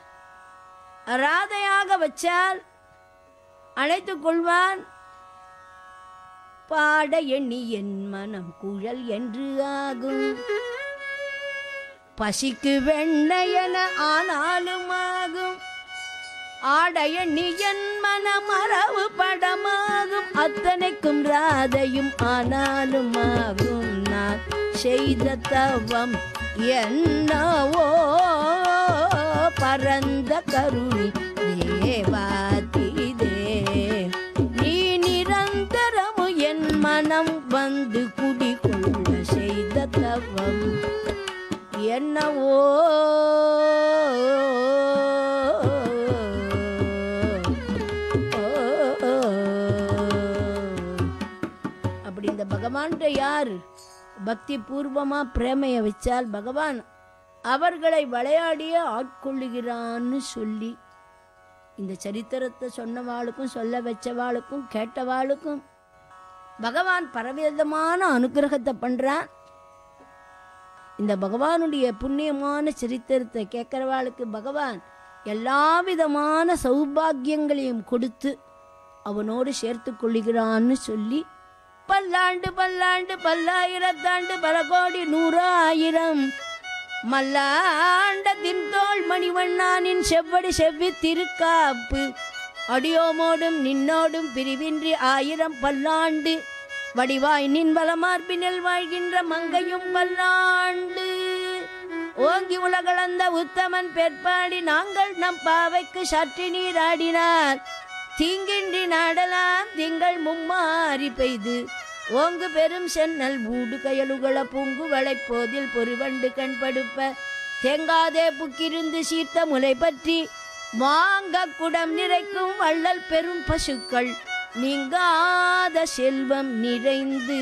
ராதையாக வச்சால் அழைத்துக் கொள்வான் பாட எண்ணி என் மனம் குழல் என்று ஆகும் பசிக்கு வெண்ணையன ஆனாலும் ஆகும் ஆடைய நீயன் மனமரவு படமாகும் அத்தனைக்கும் ராதையும் ஆனாலும் ஆகும் நான் செய்த தவம் என்னவோ பரந்த கருணி தேவாதிதே நீ நிரந்தரமு என் மனம் வந்து குடிகொள்ள செய்த தவம் என்னவோ அப்படி இந்த பகவான்கிட்ட யார் பக்தி பூர்வமா பிரேமைய வச்சால் பகவான் அவர்களை விளையாடியே ஆட்கொள்ளுகிறான்னு சொல்லி இந்த சரித்திரத்தை சொன்னவாளுக்கும் சொல்ல வச்சவாளுக்கும் கேட்டவாளுக்கும் பகவான் பரவிதமான அனுகிரகத்தை பண்றான் இந்த பகவானுடைய புண்ணியமான சரித்திரத்தை கேட்கிறவாளுக்கு பகவான் எல்லா விதமான சௌபாகியங்களையும் கொடுத்து அவனோடு சேர்த்து கொள்ளுகிறான்னு சொல்லி பல்லாண்டு பல்லாண்டு பல்லாயிரத்தாண்டு பல கோடி நூறாயிரம் மல்லாண்ட தின்தோள் மணிவண்ணானின் செவ்வடி செவ்வி திருக்காப்பு அடியோமோடும் நின்னோடும் பிரிவின்றி ஆயிரம் பல்லாண்டு வடிவாய் நின் வளமார்பினில் வாழ்கின்ற மங்கையும் பல்லாண்டு ஓங்கி உலகளந்த உத்தமன் பெற்பாடி நாங்கள் நம் பாவைக்கு சற்று நீராடினார் தீங்கின்றி நாடலாம் திங்கள் மும்மாறி பெய்து ஓங்கு பெரும் சென்னல் ஊடு கயலுகள பூங்கு வளைப்போதில் பொறுவண்டு கண் படுப்ப தேங்காதே புக்கிருந்து சீர்த்த முலை பற்றி வாங்க குடம் நிறைக்கும் வள்ளல் பெரும் பசுக்கள் நீங்காத செல்வம் நிறைந்து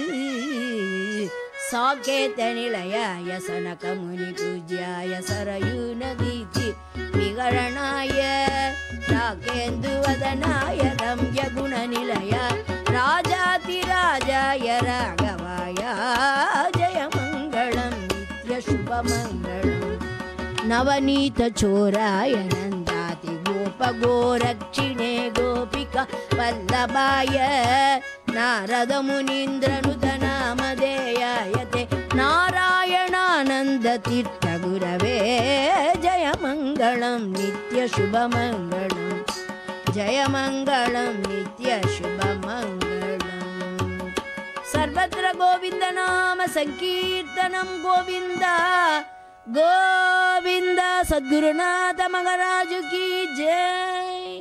சாகேத நிலையாய சனக முனி பூஜ்யாய சரயு நதீதி விகரணாய ராகேந்து வதனாய ரம்ய குண நிலைய ராஜாதிராஜாய ராகவாய ஜெயமங்களம் நித்ய சுபமங்களம் நவநீத சோராய நந்தாதி கோப கோரட்சிணே கோபிகா வல்லபாய நாரத முனீந்திரனுத நாமதேயாயதே நாராயணானந்த தீர்த்த குரவே ஜயமங்களம் நித்ய சுபமங்களம் ஜயமங்களம் நித்ய சுபமங்களம் சர்வத்திர கோவிந்த நாம சங்கீர்த்தனம் கோவிந்தா கோவிந்தா சத்குருநாத மகராஜு கி ஜெய்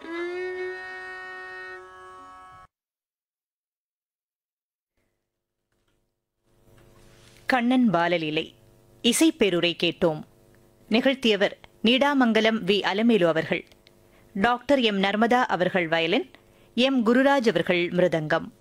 கண்ணன் பாலலீலை இசைப்பேருரை கேட்டோம் நிகழ்த்தியவர் நீடாமங்கலம் வி அலமேலு அவர்கள் டாக்டர் எம் நர்மதா அவர்கள் வயலின் எம் குருராஜ் அவர்கள் மிருதங்கம்